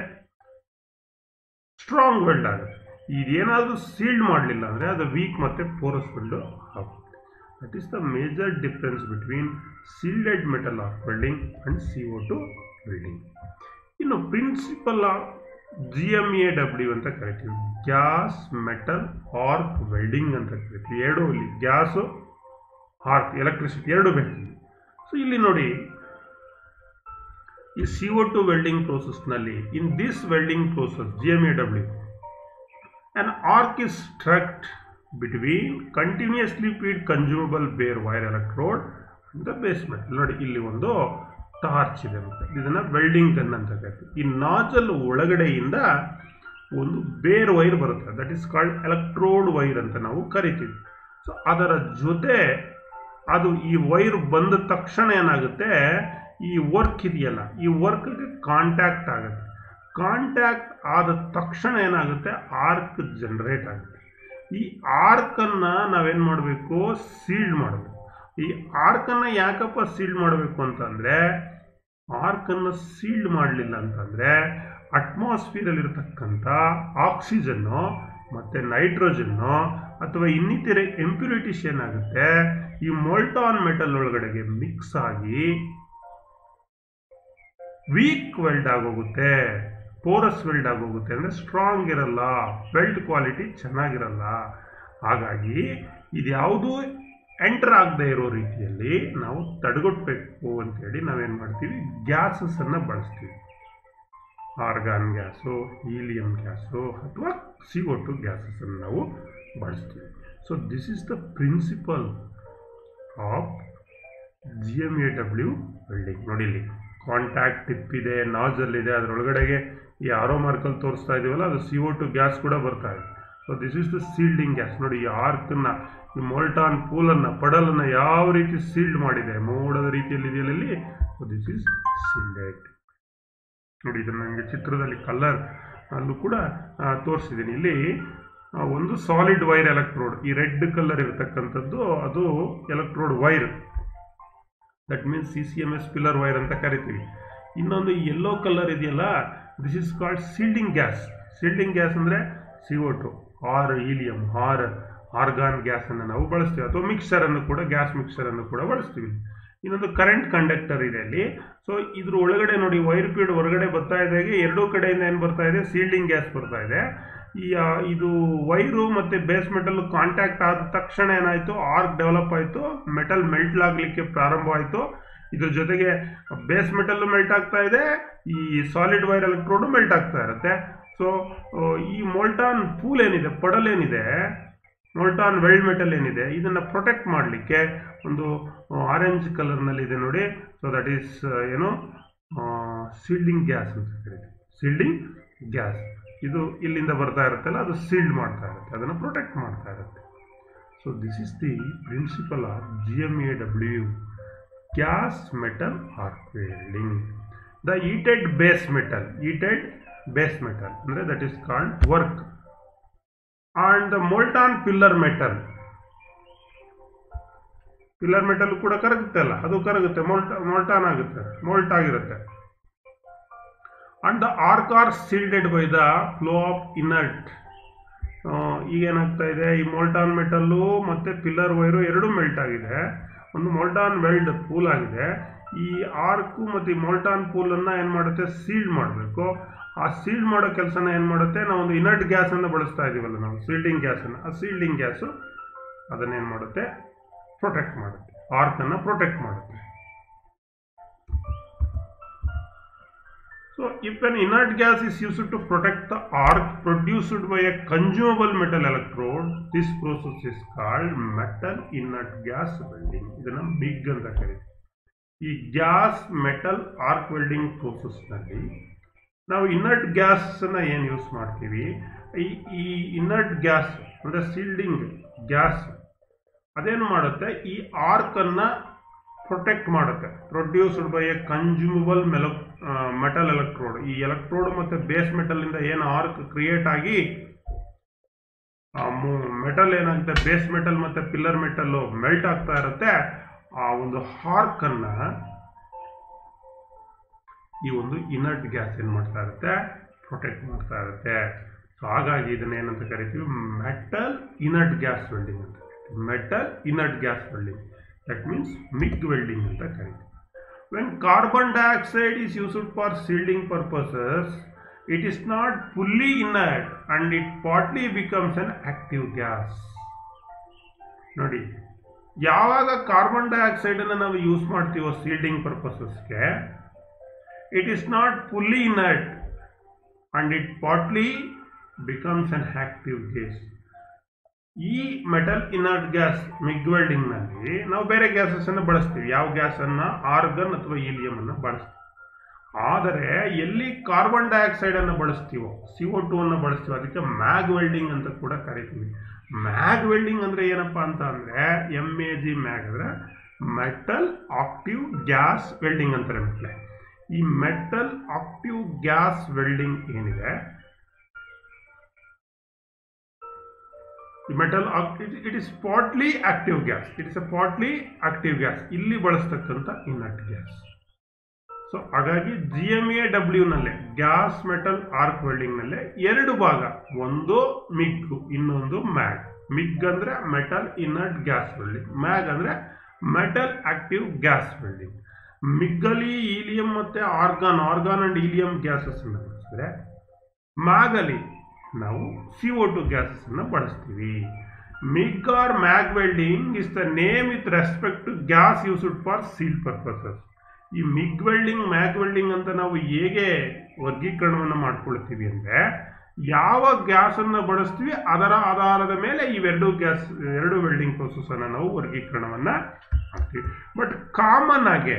ಸ್ಟ್ರಾಂಗ್ ವೆಲ್ಡ್ ಆಗುತ್ತೆ ಇದೇನಾದರೂ ಸೀಲ್ಡ್ ಮಾಡಲಿಲ್ಲ ಅಂದರೆ ಅದು ವೀಕ್ ಮತ್ತು ಪೋರಸ್ ವೆಲ್ಡು ಆಗುತ್ತೆ that is the major difference between shielded metal of welding and C O two welding ಇನ್ನು principle G M A W ಅಂತ ಕರಿತೀವಿ ಗ್ಯಾಸ್ ಮೆಟಲ್ ಆರ್ಕ್ ವೆಲ್ಡಿಂಗ್ ಅಂತ ಕರಿತೀವಿ ಎರಡು ಇಲ್ಲಿ ಗ್ಯಾಸು ಆರ್ಕ್ ಎಲೆಕ್ಟ್ರಿಸಿಟಿ ಎರಡು ಬೇಕು ಸೊ ಇಲ್ಲಿ ನೋಡಿ ಈ ಸಿ ಒ ಟು ವೆಲ್ಡಿಂಗ್ ಪ್ರೋಸೆಸ್ನಲ್ಲಿ in this welding process G M A W an arc is struck between continuously fed consumable bare wire electrode the basement ನೋಡಿ ಇಲ್ಲಿ ಒಂದು ಟಾರ್ಚ್ ಇದೆ ಮತ್ತೆ ಇದನ್ನು ವೆಲ್ಡಿಂಗ್ ಗನ್ ಅಂತ ಕರಿತೀವಿ ಈ ನಾಜಲ್ ಒಳಗಡೆಯಿಂದ ಒಂದು ಬೇರ್ ವೈರ್ ಬರುತ್ತೆ that is called electrode wire ಅಂತ ನಾವು ಕರಿತೀವಿ ಸೊ ಅದರ ಜೊತೆ ಅದು ಈ ವೈರ್ ಬಂದ ತಕ್ಷಣ ಏನಾಗುತ್ತೆ ಈ ವರ್ಕ್ ಇದೆಯಲ್ಲ ಈ ವರ್ಕ್ಗೆ ಕಾಂಟ್ಯಾಕ್ಟ್ ಆಗುತ್ತೆ ಕಾಂಟ್ಯಾಕ್ಟ್ ಆದ ತಕ್ಷಣ ಏನಾಗುತ್ತೆ ಆರ್ಕ್ ಜನರೇಟ್ ಆಗುತ್ತೆ ಈ ಆರ್ಕನ್ನು ನಾವೇನು ಮಾಡಬೇಕು ಸೀಲ್ಡ್ ಮಾಡಬೇಕು ಈ ಆರ್ಕನ್ನು ಯಾಕಪ್ಪ ಸೀಲ್ಡ್ ಮಾಡಬೇಕು ಅಂತಂದರೆ ಆರ್ಕನ್ನು ಸೀಲ್ಡ್ ಮಾಡಲಿಲ್ಲ ಅಂತಂದರೆ ಅಟ್ಮಾಸ್ಫಿಯರಲ್ಲಿರ್ತಕ್ಕಂಥ ಆಕ್ಸಿಜನ್ನು ಮತ್ತು ನೈಟ್ರೋಜನ್ನು ಅಥವಾ ಇನ್ನಿತರೆ ಎಂಪ್ಯೂರಿಟೀಸ್ ಏನಾಗುತ್ತೆ ಈ ಮೋಲ್ಟಾನ್ ಮೆಟಲ್ ಒಳಗಡೆಗೆ ಮಿಕ್ಸ್ ಆಗಿ ವೀಕ್ ವೆಲ್ಡ್ ಆಗೋಗುತ್ತೆ ಪೋರಸ್ ವೆಲ್ಡ್ ಆಗೋಗುತ್ತೆ ಅಂದರೆ ಸ್ಟ್ರಾಂಗ್ ಇರಲ್ಲ ವೆಲ್ಡ್ ಕ್ವಾಲಿಟಿ ಚೆನ್ನಾಗಿರಲ್ಲ ಹಾಗಾಗಿ ಇದ್ಯಾವುದೂ ಎಂಟರ್ ಆಗದೆ ಇರೋ ರೀತಿಯಲ್ಲಿ ನಾವು ತಡೆಗಟ್ಟಬೇಕು ಅಂತೇಳಿ ನಾವೇನು ಮಾಡ್ತೀವಿ ಗ್ಯಾಸಸನ್ನು ಬಳಸ್ತೀವಿ ಆರ್ಗಾನ್ ಗ್ಯಾಸು ಹೀಲಿಯಂ ಗ್ಯಾಸು ಅಥವಾ ಸಿ ಒ ಟು ಗ್ಯಾಸಸನ್ನು ನಾವು ಬಳಸ್ತೀವಿ so this is the principle of G M A W welding ನೋಡಿಲಿ ಕಾಂಟ್ಯಾಕ್ಟ್ ಟಿಪ್ ಇದೆ ನಾಜಲ್ ಇದೆ ಅದರೊಳಗಡೆಗೆ ಈ ಆರೋ ಮಾರ್ಕಲ್ಲಿ ತೋರಿಸ್ತಾ ಇದೀವಲ್ಲ ಅದು ಸಿ ಒ ಟು ಗ್ಯಾಸ್ ಕೂಡ ಬರ್ತಾ ಇದೆ so this is the shielding gas ನೋಡಿ ಈ ಆರ್ಕನ್ನ ಈ ಮೋಲ್ಟಾನ್ ಪೂಲನ್ನು ಪಡಲನ್ನು ಯಾವ ರೀತಿ ಸೀಲ್ಡ್ ಮಾಡಿದೆ ಮೋಡದ ರೀತಿಯಲ್ಲಿ ಇದೆಯಲ್ಲಿ ದಿಸ್ ಇಸ್ ಸೀಲ್ಡೆಡ್ ನೋಡಿ ಇದನ್ನು ನನಗೆ ಚಿತ್ರದಲ್ಲಿ ಕಲರ್ ಅಲ್ಲೂ ಕೂಡ ತೋರಿಸಿದ್ದೀನಿ ಇಲ್ಲಿ ಆ, ಒಂದು ಸಾಲಿಡ್ ವೈರ್ ಎಲೆಕ್ಟ್ರೋಡ್ ಈ ರೆಡ್ ಕಲರ್ ಇರತಕ್ಕಂಥದ್ದು ಅದು electrode wire that means C C M S filler wire ಅಂತ ಕರಿತೀವಿ ಇನ್ನೊಂದು ಯೆಲ್ಲೋ ಕಲರ್ ಇದೆಯಲ್ಲ this is called shielding gas shielding gas ಅಂದರೆ C O two or helium or argon ಗ್ಯಾಸನ್ನು ನಾವು ಬಳಸ್ತೀವಿ ಅಥವಾ ಮಿಕ್ಸರನ್ನು ಕೂಡ ಗ್ಯಾಸ್ ಮಿಕ್ಸರನ್ನು ಕೂಡ ಬಳಸ್ತೀವಿ ಇನ್ನೊಂದು ಕರೆಂಟ್ ಕಂಡಕ್ಟರ್ ಇದೆ ಅಲ್ಲಿ ಸೊ ಇದ್ರ ಒಳಗಡೆ ನೋಡಿ ವೈರ್ ಫೀಡ್ ಹೊರಗಡೆ ಬರ್ತಾ ಇದ್ದಾಗೆ ಎರಡೂ ಕಡೆಯಿಂದ ಏನು ಬರ್ತಾ ಇದೆ ಸೀಲ್ಡಿಂಗ್ ಗ್ಯಾಸ್ ಬರ್ತಾ ಇದೆ ಈ ಆ, ಇದು ವೈರು ಮತ್ತು ಬೇಸ್ ಮೆಟಲ್ ಕಾಂಟ್ಯಾಕ್ಟ್ ಆದ ತಕ್ಷಣ ಏನಾಯಿತು ಆರ್ಕ್ ಡೆವಲಪ್ ಆಯಿತು ಮೆಟಲ್ ಮೆಲ್ಟ್ ಆಗಲಿಕ್ಕೆ ಪ್ರಾರಂಭ ಆಯಿತು ಇದ್ರ ಜೊತೆಗೆ ಬೇಸ್ ಮೆಟಲ್ಲು ಮೆಲ್ಟ್ ಆಗ್ತಾ ಇದೆ ಈ ಸಾಲಿಡ್ ವೈರ್ ಎಲೆಕ್ಟ್ರೋಡು ಮೆಲ್ಟ್ ಆಗ್ತಾ ಇರುತ್ತೆ ಸೊ ಈ ಮೋಲ್ಟಾನ್ ಪೂಲ್ ಏನಿದೆ ಪಡಲ್ ಏನಿದೆ ಮೋಲ್ಟಾನ್ ವೆಲ್ಡ್ ಮೆಟಲ್ ಏನಿದೆ ಇದನ್ನು ಪ್ರೊಟೆಕ್ಟ್ ಮಾಡಲಿಕ್ಕೆ ಒಂದು ಆರೆಂಜ್ ಕಲರ್ನಲ್ಲಿ ಇದೆ ನೋಡಿ ಸೊ ದಟ್ ಈಸ್ ಏನು ಸೀಲ್ಡಿಂಗ್ ಗ್ಯಾಸ್ ಅಂತ ಕರೀತೀವಿ ಸೀಲ್ಡಿಂಗ್ ಗ್ಯಾಸ್ ಇದು ಇಲ್ಲಿಂದ ಬರ್ತಾ ಇರುತ್ತಲ್ಲ ಅದು ಸೀಲ್ಡ್ ಮಾಡ್ತಾ ಇರುತ್ತೆ ಅದನ್ನು ಪ್ರೊಟೆಕ್ಟ್ ಮಾಡ್ತಾ ಇರುತ್ತೆ so this is the principle of G M A W gas metal arc welding the heated base metal heated base metal ಅಂದರೆ that is called work and the molten filler metal filler metal ಕೂಡ ಕರಗುತ್ತೆ ಅಲ್ಲ ಅದು ಕರಗುತ್ತೆ ಮೋಲ್ಟ molten ಆಗುತ್ತೆ ಮೋಲ್ಟ್ ಆಗಿರುತ್ತೆ and the arc are shielded by the flow of inert ಈಗ ಏನಾಗ್ತಾ ಇದೆ ಈ ಮೋಲ್ಟಾನ್ ಮೆಟಲ್ಲು ಮತ್ತು ಪಿಲ್ಲರ್ ವೈರು ಎರಡೂ ಮೆಲ್ಟ್ ಆಗಿದೆ ಒಂದು ಮೋಲ್ಟಾನ್ ವೆಲ್ಡ್ ಪೂಲ್ ಆಗಿದೆ ಈ ಆರ್ಕು ಮತ್ತು ಈ ಮೋಲ್ಟಾನ್ ಪೂಲನ್ನು ಏನು ಮಾಡುತ್ತೆ ಸೀಲ್ಡ್ ಮಾಡಬೇಕು ಆ ಸೀಲ್ಡ್ ಮಾಡೋ ಕೆಲಸನ ಏನು ಮಾಡುತ್ತೆ ನಾವು ಒಂದು ಇನರ್ಟ್ ಗ್ಯಾಸನ್ನು ಬಳಸ್ತಾ ಇದ್ದೀವಲ್ಲ ನಾವು ಸೀಲ್ಡಿಂಗ್ ಗ್ಯಾಸನ್ನು ಆ ಸೀಲ್ಡಿಂಗ್ ಗ್ಯಾಸು ಅದನ್ನೇನು ಮಾಡುತ್ತೆ ಪ್ರೊಟೆಕ್ಟ್ ಮಾಡುತ್ತೆ ಆರ್ಕನ್ನು ಪ್ರೊಟೆಕ್ಟ್ ಮಾಡುತ್ತೆ So, if an inert gas is used to protect the arc produced by a consumable metal electrode, this process is called metal inert gas welding. ಇದನ್ನ ಬಿಗ್ ಅಂತ ಕರೀತೀವಿ ಈ ಗ್ಯಾಸ್ ಮೆಟಲ್ ಆರ್ಕ್ ವೆಲ್ಡಿಂಗ್ ಪ್ರೋಸೆಸ್ನಲ್ಲಿ ನಾವು ಇನ್ನರ್ಟ್ ಗ್ಯಾಸನ್ನು ಏನು ಯೂಸ್ ಮಾಡ್ತೀವಿ ಈ ಈ ಇನ್ನರ್ಟ್ ಗ್ಯಾಸ್ ಅಂದರೆ ಸೀಲ್ಡಿಂಗ್ ಗ್ಯಾಸ್ ಅದೇನು ಮಾಡುತ್ತೆ ಈ ಆರ್ಕನ್ನು ಪ್ರೊಟೆಕ್ಟ್ ಮಾಡುತ್ತೆ ಪ್ರೊಡ್ಯೂಸ್ಡ್ ಬೈ ಎ ಕನ್ಸ್ಯೂಮಬಲ್ ಮೆಲ ಮೆಟಲ್ ಎಲೆಕ್ಟ್ರೋಡ್ ಈ ಎಲೆಕ್ಟ್ರೋಡ್ ಮತ್ತು ಬೇಸ್ ಮೆಟಲಿಂದ ಏನು ಆರ್ಕ್ ಕ್ರಿಯೇಟ್ ಆಗಿ ಮೆಟಲ್ ಏನಾಗುತ್ತೆ ಬೇಸ್ ಮೆಟಲ್ ಮತ್ತು ಪಿಲ್ಲರ್ ಮೆಟಲ್ಲು ಮೆಲ್ಟ್ ಆಗ್ತಾ ಇರುತ್ತೆ ಆ ಒಂದು ಹಾರ್ಕನ್ನು ಈ ಒಂದು ಇನರ್ಟ್ ಗ್ಯಾಸ್ ಏನು ಮಾಡ್ತಾ ಇರುತ್ತೆ ಪ್ರೊಟೆಕ್ಟ್ ಮಾಡ್ತಾ ಇರುತ್ತೆ ಸೊ ಹಾಗಾಗಿ ಇದನ್ನ ಏನಂತ ಕರಿತೀವಿ ಮೆಟಲ್ ಇನರ್ಟ್ ಗ್ಯಾಸ್ ವೆಲ್ಡಿಂಗ್ ಅಂತ ಕರಿತೀವಿ metal inert gas welding that means MIG welding ಅಂತ ಕರಿತೀವಿ when carbon dioxide is used for shielding purposes it is not fully inert and it partly becomes an active gas ನೋಡಿ ಯಾವಾಗ carbon ಡೈಆಕ್ಸೈಡನ್ನು ನಾವು use ಮಾಡ್ತೀವೋ shielding ಪರ್ಪಸಸ್ಗೆ it is not fully inert and it partly becomes an active gas ಈ metal inert gas MIG ವೆಲ್ಡಿಂಗ್ನಲ್ಲಿ ನಾವು ಬೇರೆ ಗ್ಯಾಸಸ್ಸನ್ನು ಬಳಸ್ತೀವಿ ಯಾವ ಗ್ಯಾಸನ್ನು ಆರ್ಗನ್ ಅಥವಾ ಈಲಿಯಂ ಅನ್ನು ಬಳಸ್ತೀವಿ ಆದರೆ ಎಲ್ಲಿ ಕಾರ್ಬನ್ ಡೈಆಕ್ಸೈಡ್ ಅನ್ನು ಬಳಸ್ತೀವೋ ಸಿ ಒ ಟು ಅನ್ನು ಬಳಸ್ತೀವೋ ಅದಕ್ಕೆ ಮ್ಯಾಗ್ ವೆಲ್ಡಿಂಗ್ ಅಂತ ಕೂಡ ಕರಿತೀವಿ ಮ್ಯಾಗ್ ವೆಲ್ಡಿಂಗ್ ಅಂದರೆ ಏನಪ್ಪ ಅಂತ ಅಂದರೆ ಎಮ್ ಎ ಜಿ ಮ್ಯಾಗ್ ಅಂದರೆ ಮೆಟಲ್ ಆಕ್ಟಿವ್ ಗ್ಯಾಸ್ ವೆಲ್ಡಿಂಗ್ ಅಂತಾರೆ ಮಕ್ಕಳೇ ಈ ಮೆಟಲ್ ಆಕ್ಟಿವ್ ಗ್ಯಾಸ್ ವೆಲ್ಡಿಂಗ್ ಏನಿದೆ ಈ metal it is partly active gas it is a partly active gas ಇಲ್ಲಿ ಬಳಸ್ತಕ್ಕಂಥ ಇನರ್ಟ್ ಗ್ಯಾಸ್ ಸೊ ಹಾಗಾಗಿ ಜಿ ಎಮ್ ಎ ಡಬ್ಲ್ಯೂನಲ್ಲೇ ಗ್ಯಾಸ್ ಮೆಟಲ್ ಆರ್ಕ್ ವೆಲ್ಡಿಂಗ್ನಲ್ಲೇ ಎರಡು ಭಾಗ ಒಂದು ಮಿಗ್ ಇನ್ನೊಂದು ಮ್ಯಾಗ್ ಮಿಗ್ ಅಂದರೆ metal inert gas welding MAG ಅಂದರೆ ಮೆಟಲ್ ಆಕ್ಟಿವ್ ಗ್ಯಾಸ್ ವೆಲ್ಡಿಂಗ್ ಮಿಗ್ಗಲಿ ಈಲಿಯಂ ಮತ್ತು argon argon and helium gases ಅನ್ನು ಬಳಸಿದ್ರೆ ಮ್ಯಾಗಲಿ ನಾವು ಸಿ ಒ ಟು ಗ್ಯಾಸಸ್ ಅನ್ನು ಬಳಸ್ತೀವಿ MIG or MAG welding is the name with respect to gas used for shield purposes ಈ MIG welding MAG welding ಅಂತ ನಾವು ಹೇಗೆ ವರ್ಗೀಕರಣವನ್ನು ಮಾಡ್ಕೊಳ್ತೀವಿ ಅಂದರೆ ಯಾವ ಗ್ಯಾಸನ್ನು ಬಳಸ್ತೀವಿ ಅದರ ಆಧಾರದ ಮೇಲೆ ಇವೆರಡು ಗ್ಯಾಸ್ ಎರಡು ವೆಲ್ಡಿಂಗ್ ಪ್ರೊಸೆಸನ್ನು ನಾವು ವರ್ಗೀಕರಣವನ್ನು ಮಾಡ್ತೀವಿ ಬಟ್ ಕಾಮನ್ ಆಗಿ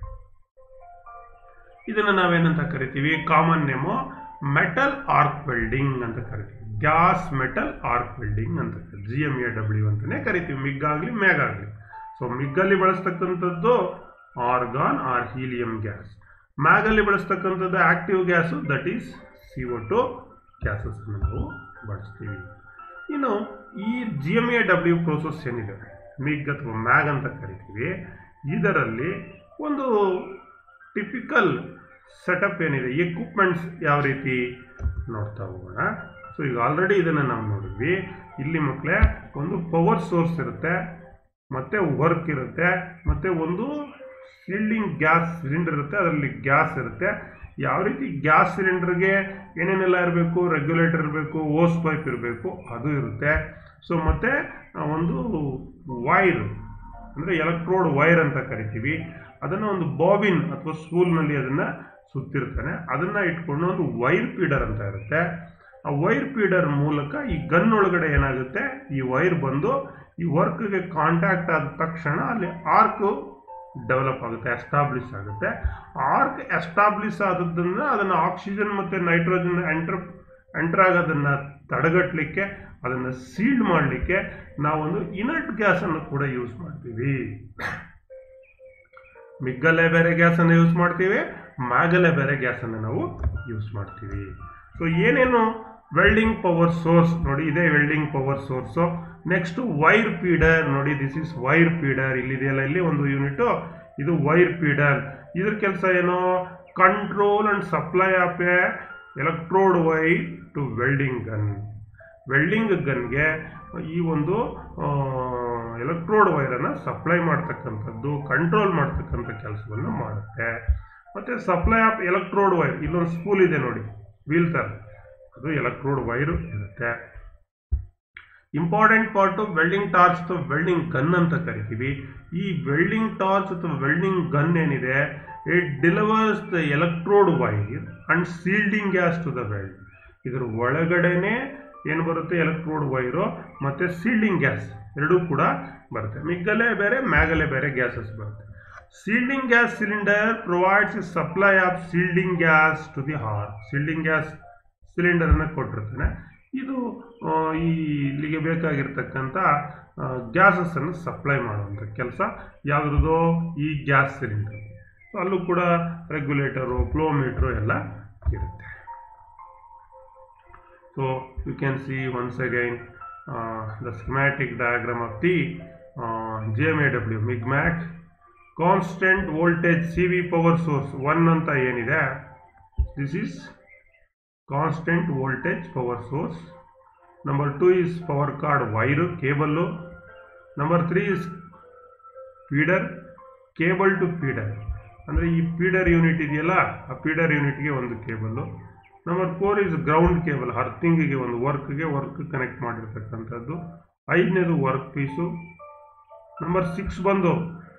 ಇದನ್ನು ನಾವೇನಂತ ಕರಿತೀವಿ common name metal arc welding ಅಂತ ಕರಿತೀವಿ ಗ್ಯಾಸ್ ಮೆಟಲ್ ಆರ್ಕ್ ವೆಲ್ಡಿಂಗ್ ಅಂತ ಜಿ ಎಮ್ ಎ ಡಬ್ಲ್ಯೂ ಅಂತಲೇ ಕರಿತೀವಿ ಮಿಗ್ ಆಗಲಿ ಮ್ಯಾಗ್ ಆಗಲಿ ಸೊ ಮಿಗ್ಗಲ್ಲಿ ಬಳಸ್ತಕ್ಕಂಥದ್ದು ಆರ್ಗಾನ್ ಆರ್ ಹೀಲಿಯಂ ಗ್ಯಾಸ್ ಮ್ಯಾಗಲ್ಲಿ ಬಳಸ್ತಕ್ಕಂಥದ್ದು active gas that is C O two ಗ್ಯಾಸಸ್ಸನ್ನು ನಾವು ಬಳಸ್ತೀವಿ ಇನ್ನು ಈ G M A W process ಏನಿದೆ ಮಿಗ್ ಅಥವಾ ಮ್ಯಾಗ್ ಅಂತ ಕರಿತೀವಿ ಇದರಲ್ಲಿ ಒಂದು ಟಿಪಿಕಲ್ ಸೆಟಪ್ ಏನಿದೆ ಎಕ್ವಿಪ್ಮೆಂಟ್ಸ್ ಯಾವ ರೀತಿ ನೋಡ್ತಾ ಹೋಗೋಣ ಸೊ ಈಗ ಆಲ್ರೆಡಿ ಇದನ್ನು ನಾವು ನೋಡಿದ್ವಿ ಇಲ್ಲಿ ಮಕ್ಕಳೇ ಒಂದು ಪವರ್ ಸೋರ್ಸ್ ಇರುತ್ತೆ ಮತ್ತು ವರ್ಕ್ ಇರುತ್ತೆ ಮತ್ತು ಒಂದು ಸೀಲ್ಡಿಂಗ್ ಗ್ಯಾಸ್ ಸಿಲಿಂಡರ್ ಇರುತ್ತೆ ಅದರಲ್ಲಿ ಗ್ಯಾಸ್ ಇರುತ್ತೆ ಯಾವ ರೀತಿ ಗ್ಯಾಸ್ ಸಿಲಿಂಡರ್ಗೆ ಏನೇನೆಲ್ಲ ಇರಬೇಕು ರೆಗ್ಯುಲೇಟರ್ ಇರಬೇಕು ಓಸ್ ಪೈಪ್ ಇರಬೇಕು ಅದು ಇರುತ್ತೆ ಸೊ ಮತ್ತು ಒಂದು ವೈರ್ ಅಂದರೆ ಎಲೆಕ್ಟ್ರೋಡ್ ವೈರ್ ಅಂತ ಕರಿತೀವಿ ಅದನ್ನು ಒಂದು ಬಾಬಿನ್ ಅಥವಾ ಸ್ಪೂಲ್ನಲ್ಲಿ ಅದನ್ನು ಸುತ್ತಿರ್ತಾನೆ ಅದನ್ನು ಇಟ್ಕೊಂಡು ಒಂದು ವೈರ್ ಫೀಡರ್ ಅಂತ ಇರುತ್ತೆ ಆ ವೈರ್ ಫೀಡರ್ ಮೂಲಕ ಈ ಗನ್ ಒಳಗಡೆ ಏನಾಗುತ್ತೆ ಈ ವೈರ್ ಬಂದು ಈ ವರ್ಕ್ಗೆ ಕಾಂಟ್ಯಾಕ್ಟ್ ಆದ ತಕ್ಷಣ ಅಲ್ಲಿ ಆರ್ಕ್ ಡೆವಲಪ್ ಆಗುತ್ತೆ ಎಸ್ಟಾಬ್ಲಿಷ್ ಆಗುತ್ತೆ ಆರ್ಕ್ ಎಸ್ಟಾಬ್ಲಿಷ್ ಆದದ್ದನ್ನ ಅದನ್ನು ಆಕ್ಸಿಜನ್ ಮತ್ತು ನೈಟ್ರೋಜನ್ ಎಂಟರ್ ಎಂಟರ್ ಆಗೋದನ್ನ ತಡೆಗಟ್ಟಲಿಕ್ಕೆ ಅದನ್ನು ಸೀಲ್ಡ್ ಮಾಡಲಿಕ್ಕೆ ನಾವೊಂದು ಇನರ್ಟ್ ಗ್ಯಾಸನ್ನು ಕೂಡ ಯೂಸ್ ಮಾಡ್ತೀವಿ ಮಿಗ್ಗಲ್ಲೇ ಬೇರೆ ಗ್ಯಾಸನ್ನು ಯೂಸ್ ಮಾಡ್ತೀವಿ ಮ್ಯಾಗಲ್ಲೇ ಬೇರೆ ಗ್ಯಾಸನ್ನು ನಾವು ಯೂಸ್ ಮಾಡ್ತೀವಿ ಸೊ ಏನೇನು ವೆಲ್ಡಿಂಗ್ ಪವರ್ ಸೋರ್ಸ್ ನೋಡಿ ಇದೆ welding power source next wire feeder ನೋಡಿ ದಿಸ್ ಇಸ್ ವೈರ್ ಫೀಡರ್ ಇಲ್ಲಿದೆಯಲ್ಲ ಇಲ್ಲಿ ಒಂದು ಯೂನಿಟು ಇದು ವೈರ್ ಫೀಡರ್ ಇದ್ರ ಕೆಲಸ ಏನು control and supply of a electrode wire to welding gun welding ಗನ್ಗೆ ಈ ಒಂದು ಎಲೆಕ್ಟ್ರೋಡ್ ವೈರನ್ನು ಸಪ್ಲೈ ಮಾಡ್ತಕ್ಕಂಥದ್ದು ಕಂಟ್ರೋಲ್ ಮಾಡ್ತಕ್ಕಂಥ ಕೆಲಸವನ್ನು ಮಾಡುತ್ತೆ ಮತ್ತು ಸಪ್ಲೈ ಆಫ್ ಎಲೆಕ್ಟ್ರೋಡ್ ವೈರ್ ಇಲ್ಲೊಂದು ಸ್ಪೂಲ್ ಇದೆ ನೋಡಿ ವೀಲ್ ಥರ ಅದು ಎಲೆಕ್ಟ್ರೋಡ್ ವೈರು ಇರುತ್ತೆ ಇಂಪಾರ್ಟೆಂಟ್ ಪಾರ್ಟ್ ವೆಲ್ಡಿಂಗ್ ಟಾರ್ಚ್ ಅಥವಾ ವೆಲ್ಡಿಂಗ್ ಗನ್ ಅಂತ ಕರಿತೀವಿ ಈ ವೆಲ್ಡಿಂಗ್ ಟಾರ್ಚ್ ಅಥವಾ ವೆಲ್ಡಿಂಗ್ ಗನ್ ಏನಿದೆ it delivers the electrode wire and shielding gas to the weld ಇದ್ರ ಒಳಗಡೆನೆ ಏನು ಬರುತ್ತೆ ಎಲೆಕ್ಟ್ರೋಡ್ ವೈರು ಮತ್ತು ಸೀಲ್ಡಿಂಗ್ ಗ್ಯಾಸ್ ಎರಡೂ ಕೂಡ ಬರುತ್ತೆ ಮಿಗ್ಗಲೇ ಬೇರೆ ಮ್ಯಾಗಲೇ ಬೇರೆ ಗ್ಯಾಸಸ್ ಬರುತ್ತೆ shielding gas cylinder provides supply of shielding gas to the ಹಾರ್ ಸೀಲ್ಡಿಂಗ್ ಗ್ಯಾಸ್ ಸಿಲಿಂಡರನ್ನು ಕೊಟ್ಟಿರ್ತಾನೆ ಇದು ಆ, ಈ ಇಲ್ಲಿಗೆ ಬೇಕಾಗಿರ್ತಕ್ಕಂಥ ಗ್ಯಾಸಸ್ಸನ್ನು ಸಪ್ಲೈ ಮಾಡುವಂಥ ಕೆಲಸ ಯಾವುದ್ರದ್ದು ಈ ಗ್ಯಾಸ್ ಸಿಲಿಂಡರ್ ಸೊ ಅಲ್ಲೂ ಕೂಡ ರೆಗ್ಯುಲೇಟರು ಫ್ಲೋಮೀಟ್ರು ಎಲ್ಲ ಇರುತ್ತೆ so you can see once again the schematic diagram of the G M A W MIG MAG constant voltage C V power source one ಅಂತ ಏನಿದೆ this is constant voltage power source number two is power cord wire cable number three is feeder cable to feeder ಅಂದರೆ ಈ feeder unit ಇದೆಯಲ್ಲ ಆ feeder ಯೂನಿಟ್ಗೆ ಒಂದು cable number four is ground cable ಅರ್ಥಿಂಗಿಗೆ ಒಂದು ವರ್ಕ್ಗೆ ವರ್ಕ್ ಕನೆಕ್ಟ್ ಮಾಡಿರ್ತಕ್ಕಂಥದ್ದು ಐದನೇದು ವರ್ಕ್ ಪೀಸು ನಂಬರ್ ಸಿಕ್ಸ್ ಬಂದು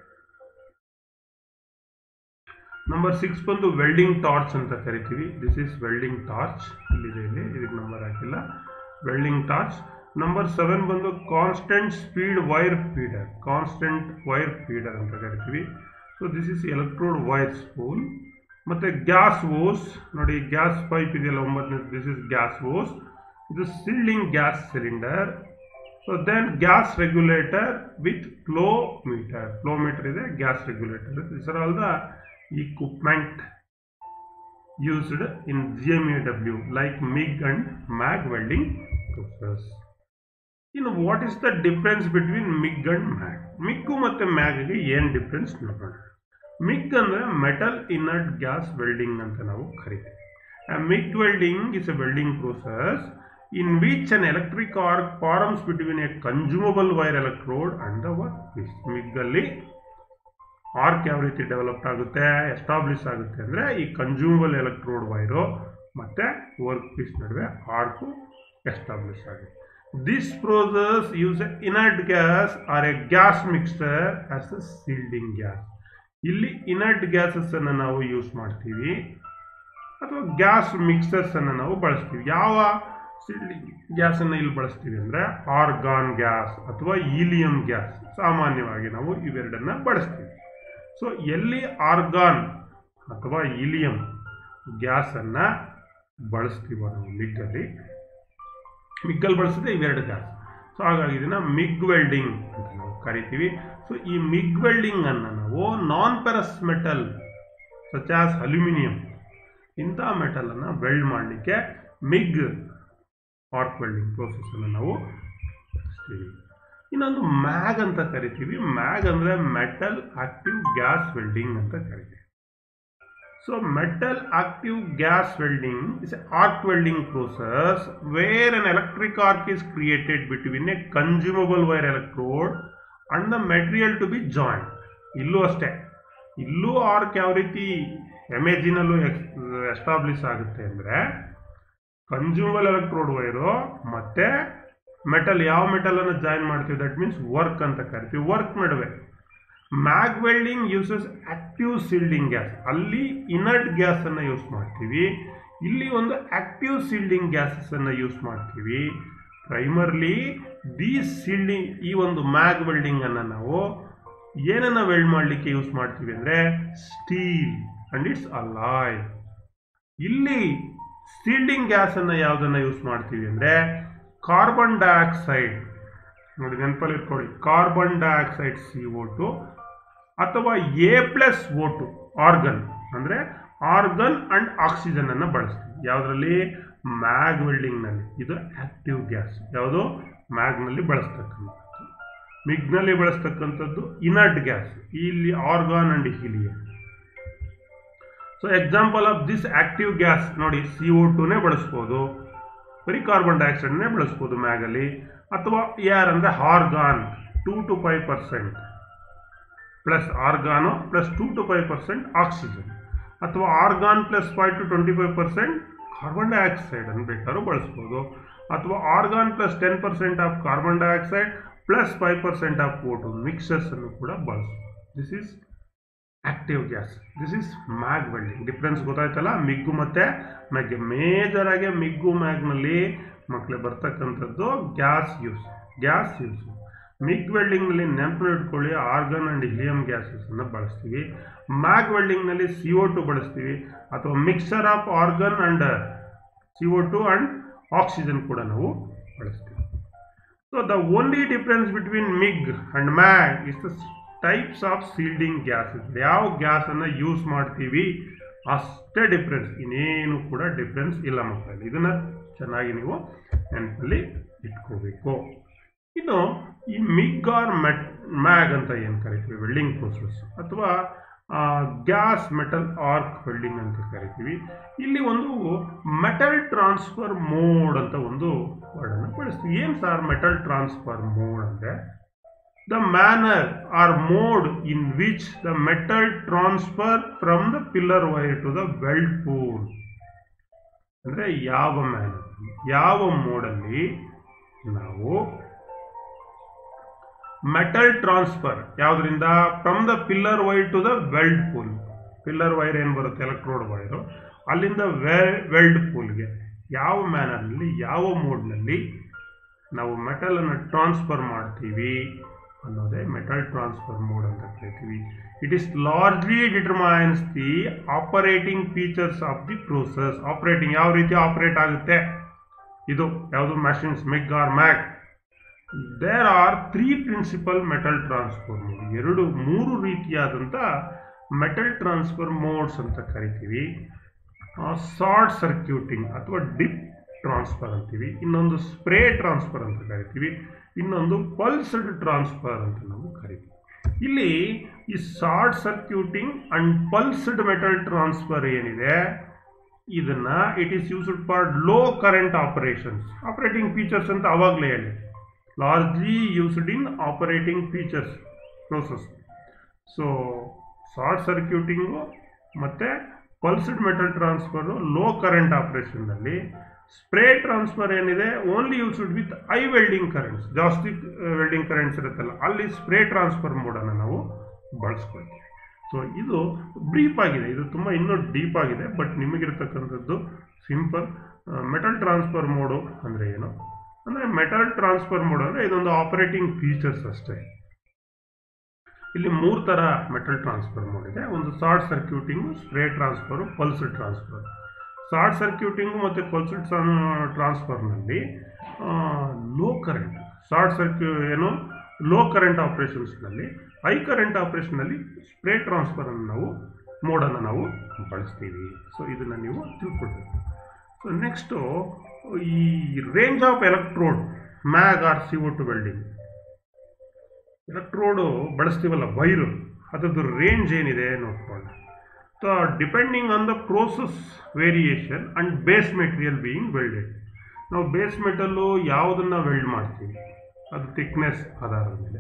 ನಂಬರ್ ಸಿಕ್ಸ್ ಬಂದು ವೆಲ್ಡಿಂಗ್ ಟಾರ್ಚ್ ಅಂತ ಕರಿತೀವಿ ದಿಸ್ ಈಸ್ ವೆಲ್ಡಿಂಗ್ ಟಾರ್ಚ್ ಇಲ್ಲಿದೆ ಇಲ್ಲಿ ಇದಕ್ಕೆ ನಂಬರ್ ಹಾಕಿಲ್ಲ ವೆಲ್ಡಿಂಗ್ ಟಾರ್ಚ್ ನಂಬರ್ ಸೆವೆನ್ ಬಂದು constant speed wire feeder constant wire feeder ಅಂತ ಕರಿತೀವಿ so this is electrode wire spool ಮತ್ತು ಗ್ಯಾಸ್ ವೋಸ್ ನೋಡಿ ಗ್ಯಾಸ್ ಪೈಪ್ ಇದೆಯಲ್ಲ ಒಂಬತ್ತನೇ ದಿಸ್ ಇಸ್ ಗ್ಯಾಸ್ ವೋಸ್ ಇದು shielding gas cylinder so then gas regulator with flow meter flow meter ಇದೆ gas regulator this are all the equipment used in GMAW like MIG and MAG welding process. ಇನ್ನು what is the difference between MIG and MAG MIG ಮತ್ತು ಮ್ಯಾಗ್ಗೆ ಏನು difference ನೋಡೋಣ MiG ಅಂದರೆ metal inert gas welding ಅಂತ ನಾವು ಕರಿತೀವಿ MIG welding is a welding process in which an electric arc forms between a consumable wire electrode and the work piece ಮಿಗ್ಗಲ್ಲಿ arc ಯಾವ ರೀತಿ ಡೆವಲಪ್ ಆಗುತ್ತೆ ಎಸ್ಟಾಬ್ಲಿಷ್ ಆಗುತ್ತೆ ಅಂದರೆ ಈ ಕನ್ಸ್ಯೂಮಬಲ್ ಎಲೆಕ್ಟ್ರೋಡ್ ವೈರು ಮತ್ತು ವರ್ಕ್ ಪೀಸ್ ನಡುವೆ ಆರ್ಕು ಎಸ್ಟಾಬ್ಲಿಷ್ ಆಗುತ್ತೆ this process use a inert gas or a gas mixture as a shielding gas ಇಲ್ಲಿ ಇನರ್ಟ್ ಗ್ಯಾಸಸ್ಸನ್ನು ನಾವು ಯೂಸ್ ಮಾಡ್ತೀವಿ ಅಥವಾ ಗ್ಯಾಸ್ ಮಿಕ್ಸರ್ಸನ್ನು ನಾವು ಬಳಸ್ತೀವಿ ಯಾವ ಸೀಲ್ಡಿಂಗ್ ಗ್ಯಾಸನ್ನು ಇಲ್ಲಿ ಬಳಸ್ತೀವಿ ಅಂದರೆ ಆರ್ಗಾನ್ ಗ್ಯಾಸ್ ಅಥವಾ ಈಲಿಯಂ ಗ್ಯಾಸ್ ಸಾಮಾನ್ಯವಾಗಿ ನಾವು ಇವೆರಡನ್ನ ಬಳಸ್ತೀವಿ ಸೊ ಎಲ್ಲಿ ಆರ್ಗಾನ್ ಅಥವಾ ಈಲಿಯಂ ಗ್ಯಾಸನ್ನು ಬಳಸ್ತೀವೋ ನಾವು ಮಿಗ್ಗಲ್ಲಿ ಮಿಗ್ಗಲ್ಲಿ ಬಳಸಿದ್ರೆ ಇವೆರಡು ಗ್ಯಾಸ್ ಸೊ ಹಾಗಾಗಿ ಇದನ್ನು ಮಿಗ್ ವೆಲ್ಡಿಂಗ್ ಅಂತ ನಾವು ಕರಿತೀವಿ ಸೊ ಈ ಮಿಗ್ ವೆಲ್ಡಿಂಗ್ ಅನ್ನು ನಾವು non ferrous metal such as aluminium ಇಂಥ ಮೆಟಲನ್ನು ವೆಲ್ಡ್ ಮಾಡಲಿಕ್ಕೆ ಮಿಗ್ ಆರ್ಕ್ ವೆಲ್ಡಿಂಗ್ ಪ್ರೋಸೆಸನ್ನು ನಾವು ಬಳಸ್ತೀವಿ ಇನ್ನೊಂದು ಮ್ಯಾಗ್ ಅಂತ ಕರಿತೀವಿ ಮ್ಯಾಗ್ ಅಂದರೆ ಮೆಟಲ್ ಆಕ್ಟಿವ್ ಗ್ಯಾಸ್ ವೆಲ್ಡಿಂಗ್ ಅಂತ ಕರಿತೀವಿ so metal active gas welding is a arc welding process where an electric arc is created between a consumable wire electrode and the material to be joint ಇಲ್ಲೂ ಅಷ್ಟೇ ಇಲ್ಲೂ arc ಯಾವ ರೀತಿ ಎಮೇಜಿನಲ್ಲೂ establish ಆಗುತ್ತೆ ಅಂದರೆ consumable electrode wire ಮತ್ತು metal ಯಾವ ಮೆಟಲನ್ನು ಜಾಯಿನ್ ಮಾಡ್ತೀವಿ ದಟ್ ಮೀನ್ಸ್ ವರ್ಕ್ ಅಂತ ಕರಿತೀವಿ ವರ್ಕ್ ನಡುವೆ MAG welding uses active shielding gas ಅಲ್ಲಿ ಇನರ್ಟ್ ಗ್ಯಾಸನ್ನು ಯೂಸ್ ಮಾಡ್ತೀವಿ ಇಲ್ಲಿ ಒಂದು ಆಕ್ಟಿವ್ ಸೀಲ್ಡಿಂಗ್ ಗ್ಯಾಸಸ್ ಅನ್ನು ಯೂಸ್ ಮಾಡ್ತೀವಿ ಪ್ರೈಮರ್ಲಿ ದಿ ಸೀಲ್ಡಿಂಗ್ ಈ ಒಂದು ಮ್ಯಾಗ್ ವೆಲ್ಡಿಂಗ್ ಅನ್ನು ನಾವು ಏನನ್ನ ವೆಲ್ಡ್ ಮಾಡಲಿಕ್ಕೆ ಯೂಸ್ ಮಾಡ್ತೀವಿ ಅಂದರೆ ಸ್ಟೀಲ್ ಅಂಡ್ ಇಟ್ಸ್ ಅಲಾಯ್ ಇಲ್ಲಿ ಸೀಲ್ಡಿಂಗ್ ಗ್ಯಾಸ್ ಅನ್ನು ಯಾವುದನ್ನ ಯೂಸ್ ಮಾಡ್ತೀವಿ ಅಂದರೆ ಕಾರ್ಬನ್ ಡೈಆಕ್ಸೈಡ್ ನೋಡಿ ನೆನಪಲ್ಲಿ ಇಟ್ಕೊಳ್ಳಿ carbon dioxide C O two ಅಥವಾ A plus O two argon ಅಂದರೆ ಆರ್ಗನ್ ಅಂಡ್ ಆಕ್ಸಿಜನ್ ಅನ್ನು ಬಳಸ್ತೀವಿ ಯಾವುದರಲ್ಲಿ ಮ್ಯಾಗ್ ವೆಲ್ಡಿಂಗ್ನಲ್ಲಿ ಇದು ಆಕ್ಟಿವ್ ಗ್ಯಾಸ್ ಯಾವುದು ಮ್ಯಾಗ್ನಲ್ಲಿ ಬಳಸ್ತಕ್ಕಂಥದ್ದು ಮಿಗ್ನಲ್ಲಿ ಬಳಸ್ತಕ್ಕಂಥದ್ದು ಇನರ್ಟ್ ಗ್ಯಾಸ್ ಇಲ್ಲಿ argon and helium so example of this active gas ನೋಡಿ ಸಿ ಓ ಟುನೇ ಬಳಸ್ಬೋದು ಬರೀ ಕಾರ್ಬನ್ ಡೈಆಕ್ಸೈಡ್ನೇ ಬಳಸ್ಬೋದು ಮ್ಯಾಗಲ್ಲಿ ಅಥವಾ ಯಾರ್ ಅಂದರೆ argon two to five percent plus argon plus two to five percent oxygen ಅಥವಾ argon plus five to twenty five percent carbon dioxide ಅನ್ನು ಬೇಕಾದ್ರೂ ಬಳಸ್ಬೋದು ಅಥವಾ argon plus ten percent of carbon dioxide plus five percent of O two mixers ಅನ್ನು ಕೂಡ ಬಳಸ್ಬೋದು this is active gas this is MAG welding difference ಗೊತ್ತಾಯ್ತಲ್ಲ MIG ಮತ್ತು ಮ್ಯಾಗ್ಗೆ major ಆಗಿ ಮಿಗ್ಗು ಮ್ಯಾಗ್ನಲ್ಲಿ ಮಕ್ಕಳೇ ಬರ್ತಕ್ಕಂಥದ್ದು gas use gas use MIG ವೆಲ್ಡಿಂಗ್ನಲ್ಲಿ ನೆನಪು ಇಟ್ಕೊಳ್ಳಿ ಆರ್ಗನ್ ಆ್ಯಂಡ್ ಹಿಲಿಯಂ ಗ್ಯಾಸಸನ್ನು ಬಳಸ್ತೀವಿ ಮ್ಯಾಗ್ ವೆಲ್ಡಿಂಗ್ನಲ್ಲಿ ಸಿ ಒ ಟು ಬಳಸ್ತೀವಿ ಅಥವಾ mixer of argon and C O two and oxygen ಕೂಡ ನಾವು ಬಳಸ್ತೀವಿ so the only difference between MIG and MAG is the types of shielding gases ಯಾವ ಗ್ಯಾಸನ್ನು ಯೂಸ್ ಮಾಡ್ತೀವಿ ಅಷ್ಟೇ ಡಿಫ್ರೆನ್ಸ್ ಇನ್ನೇನು ಕೂಡ ಡಿಫ್ರೆನ್ಸ್ ಇಲ್ಲ ಮಕ್ಕಳಲ್ಲಿ ಇದನ್ನು ಚೆನ್ನಾಗಿ ನೀವು ನೆನಪಲ್ಲಿ ಇಟ್ಕೋಬೇಕು ಇನ್ನು ಈ ಮಿಗ್ ಆರ್ ಮೆಟ್ ಮ್ಯಾಗ್ ಅಂತ ಏನು ಕರಿತೀವಿ ವೆಲ್ಡಿಂಗ್ ಪ್ರೋಸೆಸ್ ಅಥವಾ ಗ್ಯಾಸ್ ಮೆಟಲ್ ಆರ್ಕ್ ವೆಲ್ಡಿಂಗ್ ಅಂತ ಕರಿತೀವಿ ಇಲ್ಲಿ ಒಂದು ಮೆಟಲ್ ಟ್ರಾನ್ಸ್ಫರ್ ಮೋಡ್ ಅಂತ ಒಂದು ವರ್ಡನ್ನು ಬಳಸ್ತೀವಿ ಏನು ಸರ್ ಮೆಟಲ್ ಟ್ರಾನ್ಸ್ಫರ್ ಮೋಡ್ ಅಂದರೆ the manner or mode in which the metal transfer from the filler wire to the weld pool ಅಂದರೆ ಯಾವ ಮ್ಯಾನರ್ ಯಾವ ಮೋಡಲ್ಲಿ ನಾವು ಮೆಟಲ್ ಟ್ರಾನ್ಸ್ಫರ್ ಯಾವುದರಿಂದ from the filler wire to the weld pool filler wire ಏನು ಬರುತ್ತೆ electrode wire ಅಲ್ಲಿಂದ ವೆ weld ಪೂಲ್ಗೆ ಯಾವ ಮ್ಯಾನರ್ನಲ್ಲಿ ಯಾವ ಮೋಡ್ನಲ್ಲಿ ನಾವು ಮೆಟಲನ್ನು ಟ್ರಾನ್ಸ್ಫರ್ ಮಾಡ್ತೀವಿ ಅನ್ನೋದೇ ಮೆಟಲ್ ಟ್ರಾನ್ಸ್ಫರ್ ಮೋಡ್ ಅಂತ ಕರಿತೀವಿ it is largely determines the operating features of the process operating ಯಾವ ರೀತಿ ಆಪರೇಟ್ ಆಗುತ್ತೆ ಇದು ಯಾವುದು machines MIG or MAG there are three principal metal transfer mode ಎರಡು ಮೂರು ರೀತಿಯಾದಂಥ ಮೆಟಲ್ ಟ್ರಾನ್ಸ್ಫರ್ ಮೋಡ್ಸ್ ಅಂತ ಕರಿತೀವಿ ಶಾರ್ಟ್ ಸರ್ಕ್ಯೂಟಿಂಗ್ ಅಥವಾ ಡಿಪ್ ಟ್ರಾನ್ಸ್ಫರ್ ಅಂತೀವಿ ಇನ್ನೊಂದು ಸ್ಪ್ರೇ ಟ್ರಾನ್ಸ್ಫರ್ ಅಂತ ಕರಿತೀವಿ ಇನ್ನೊಂದು ಪಲ್ಸ್ಡ್ ಟ್ರಾನ್ಸ್ಫರ್ ಅಂತ ನಾವು ಕರಿತೀವಿ ಇಲ್ಲಿ ಈ short circuiting and pulsed metal transfer ಏನಿದೆ ಇದನ್ನ it is used for low current operations operating features ಅಂತ ಅವಾಗಲೇ ಹೇಳಿ largely used in operating features process so short circuiting ಮತ್ತು pulsed metal transfer low current ಆಪರೇಷನ್ನಲ್ಲಿ ಸ್ಪ್ರೇ ಟ್ರಾನ್ಸ್ಫರ್ ಏನಿದೆ only used with high welding currents ಜಾಸ್ತಿ welding currents ಇರುತ್ತಲ್ಲ ಅಲ್ಲಿ spray transfer ಮೋಡನ್ನು ನಾವು ಬಳಸ್ಕೊಳ್ತೀವಿ ಸೊ ಇದು ಬ್ರೀಫ್ ಆಗಿದೆ ಇದು ತುಂಬ ಇನ್ನೂ ಡೀಪ್ ಆಗಿದೆ ಬಟ್ ನಿಮಗಿರ್ತಕ್ಕಂಥದ್ದು ಸಿಂಪಲ್ ಮೆಟಲ್ ಟ್ರಾನ್ಸ್ಫರ್ ಮೋಡು ಅಂದರೆ ಏನು ಅಂದರೆ ಮೆಟಲ್ ಟ್ರಾನ್ಸ್ಫರ್ ಮೋಡ್ ಅಂದರೆ ಇದೊಂದು ಆಪರೇಟಿಂಗ್ ಫೀಚರ್ಸ್ ಅಷ್ಟೇ ಇಲ್ಲಿ ಮೂರು ಥರ ಮೆಟಲ್ ಟ್ರಾನ್ಸ್ಫರ್ ಮೋಡ್ ಇದೆ ಒಂದು short circuiting spray transfer pulse transfer short circuiting ಮತ್ತು ಪಲ್ಸ್ ಟ್ರಾನ್ಸ್ಫರ್ನಲ್ಲಿ ಲೋ ಕರೆಂಟ್ ಶಾರ್ಟ್ ಸರ್ಕ್ಯೂ ಏನು ಲೋ ಕರೆಂಟ್ ಆಪ್ರೇಷನ್ಸ್ನಲ್ಲಿ ಹೈ ಕರೆಂಟ್ ಆಪ್ರೇಷನ್ನಲ್ಲಿ ಸ್ಪ್ರೇ ಟ್ರಾನ್ಸ್ಫರನ್ನು ನಾವು ಮೋಡನ್ನು ನಾವು ಬಳಸ್ತೀವಿ ಸೊ ಇದನ್ನು ನೀವು ತಿಳ್ಕೊಳ್ಬೇಕು ಸೊ ನೆಕ್ಸ್ಟು ಈ range of electrode MAG or C O two welding electrode ಬಳಸ್ತೀವಲ್ಲ ವೈರು ಅದರದ್ದು ರೇಂಜ್ ಏನಿದೆ ನೋಡ್ಕೊಳ್ಳಿ so depending on the process variation and base material being welded ನಾವು ಬೇಸ್ ಮೆಟಲ್ಲು ಯಾವುದನ್ನು ವೆಲ್ಡ್ ಮಾಡ್ತೀವಿ ಅದು ಥಿಕ್ನೆಸ್ ಆಧಾರದ ಮೇಲೆ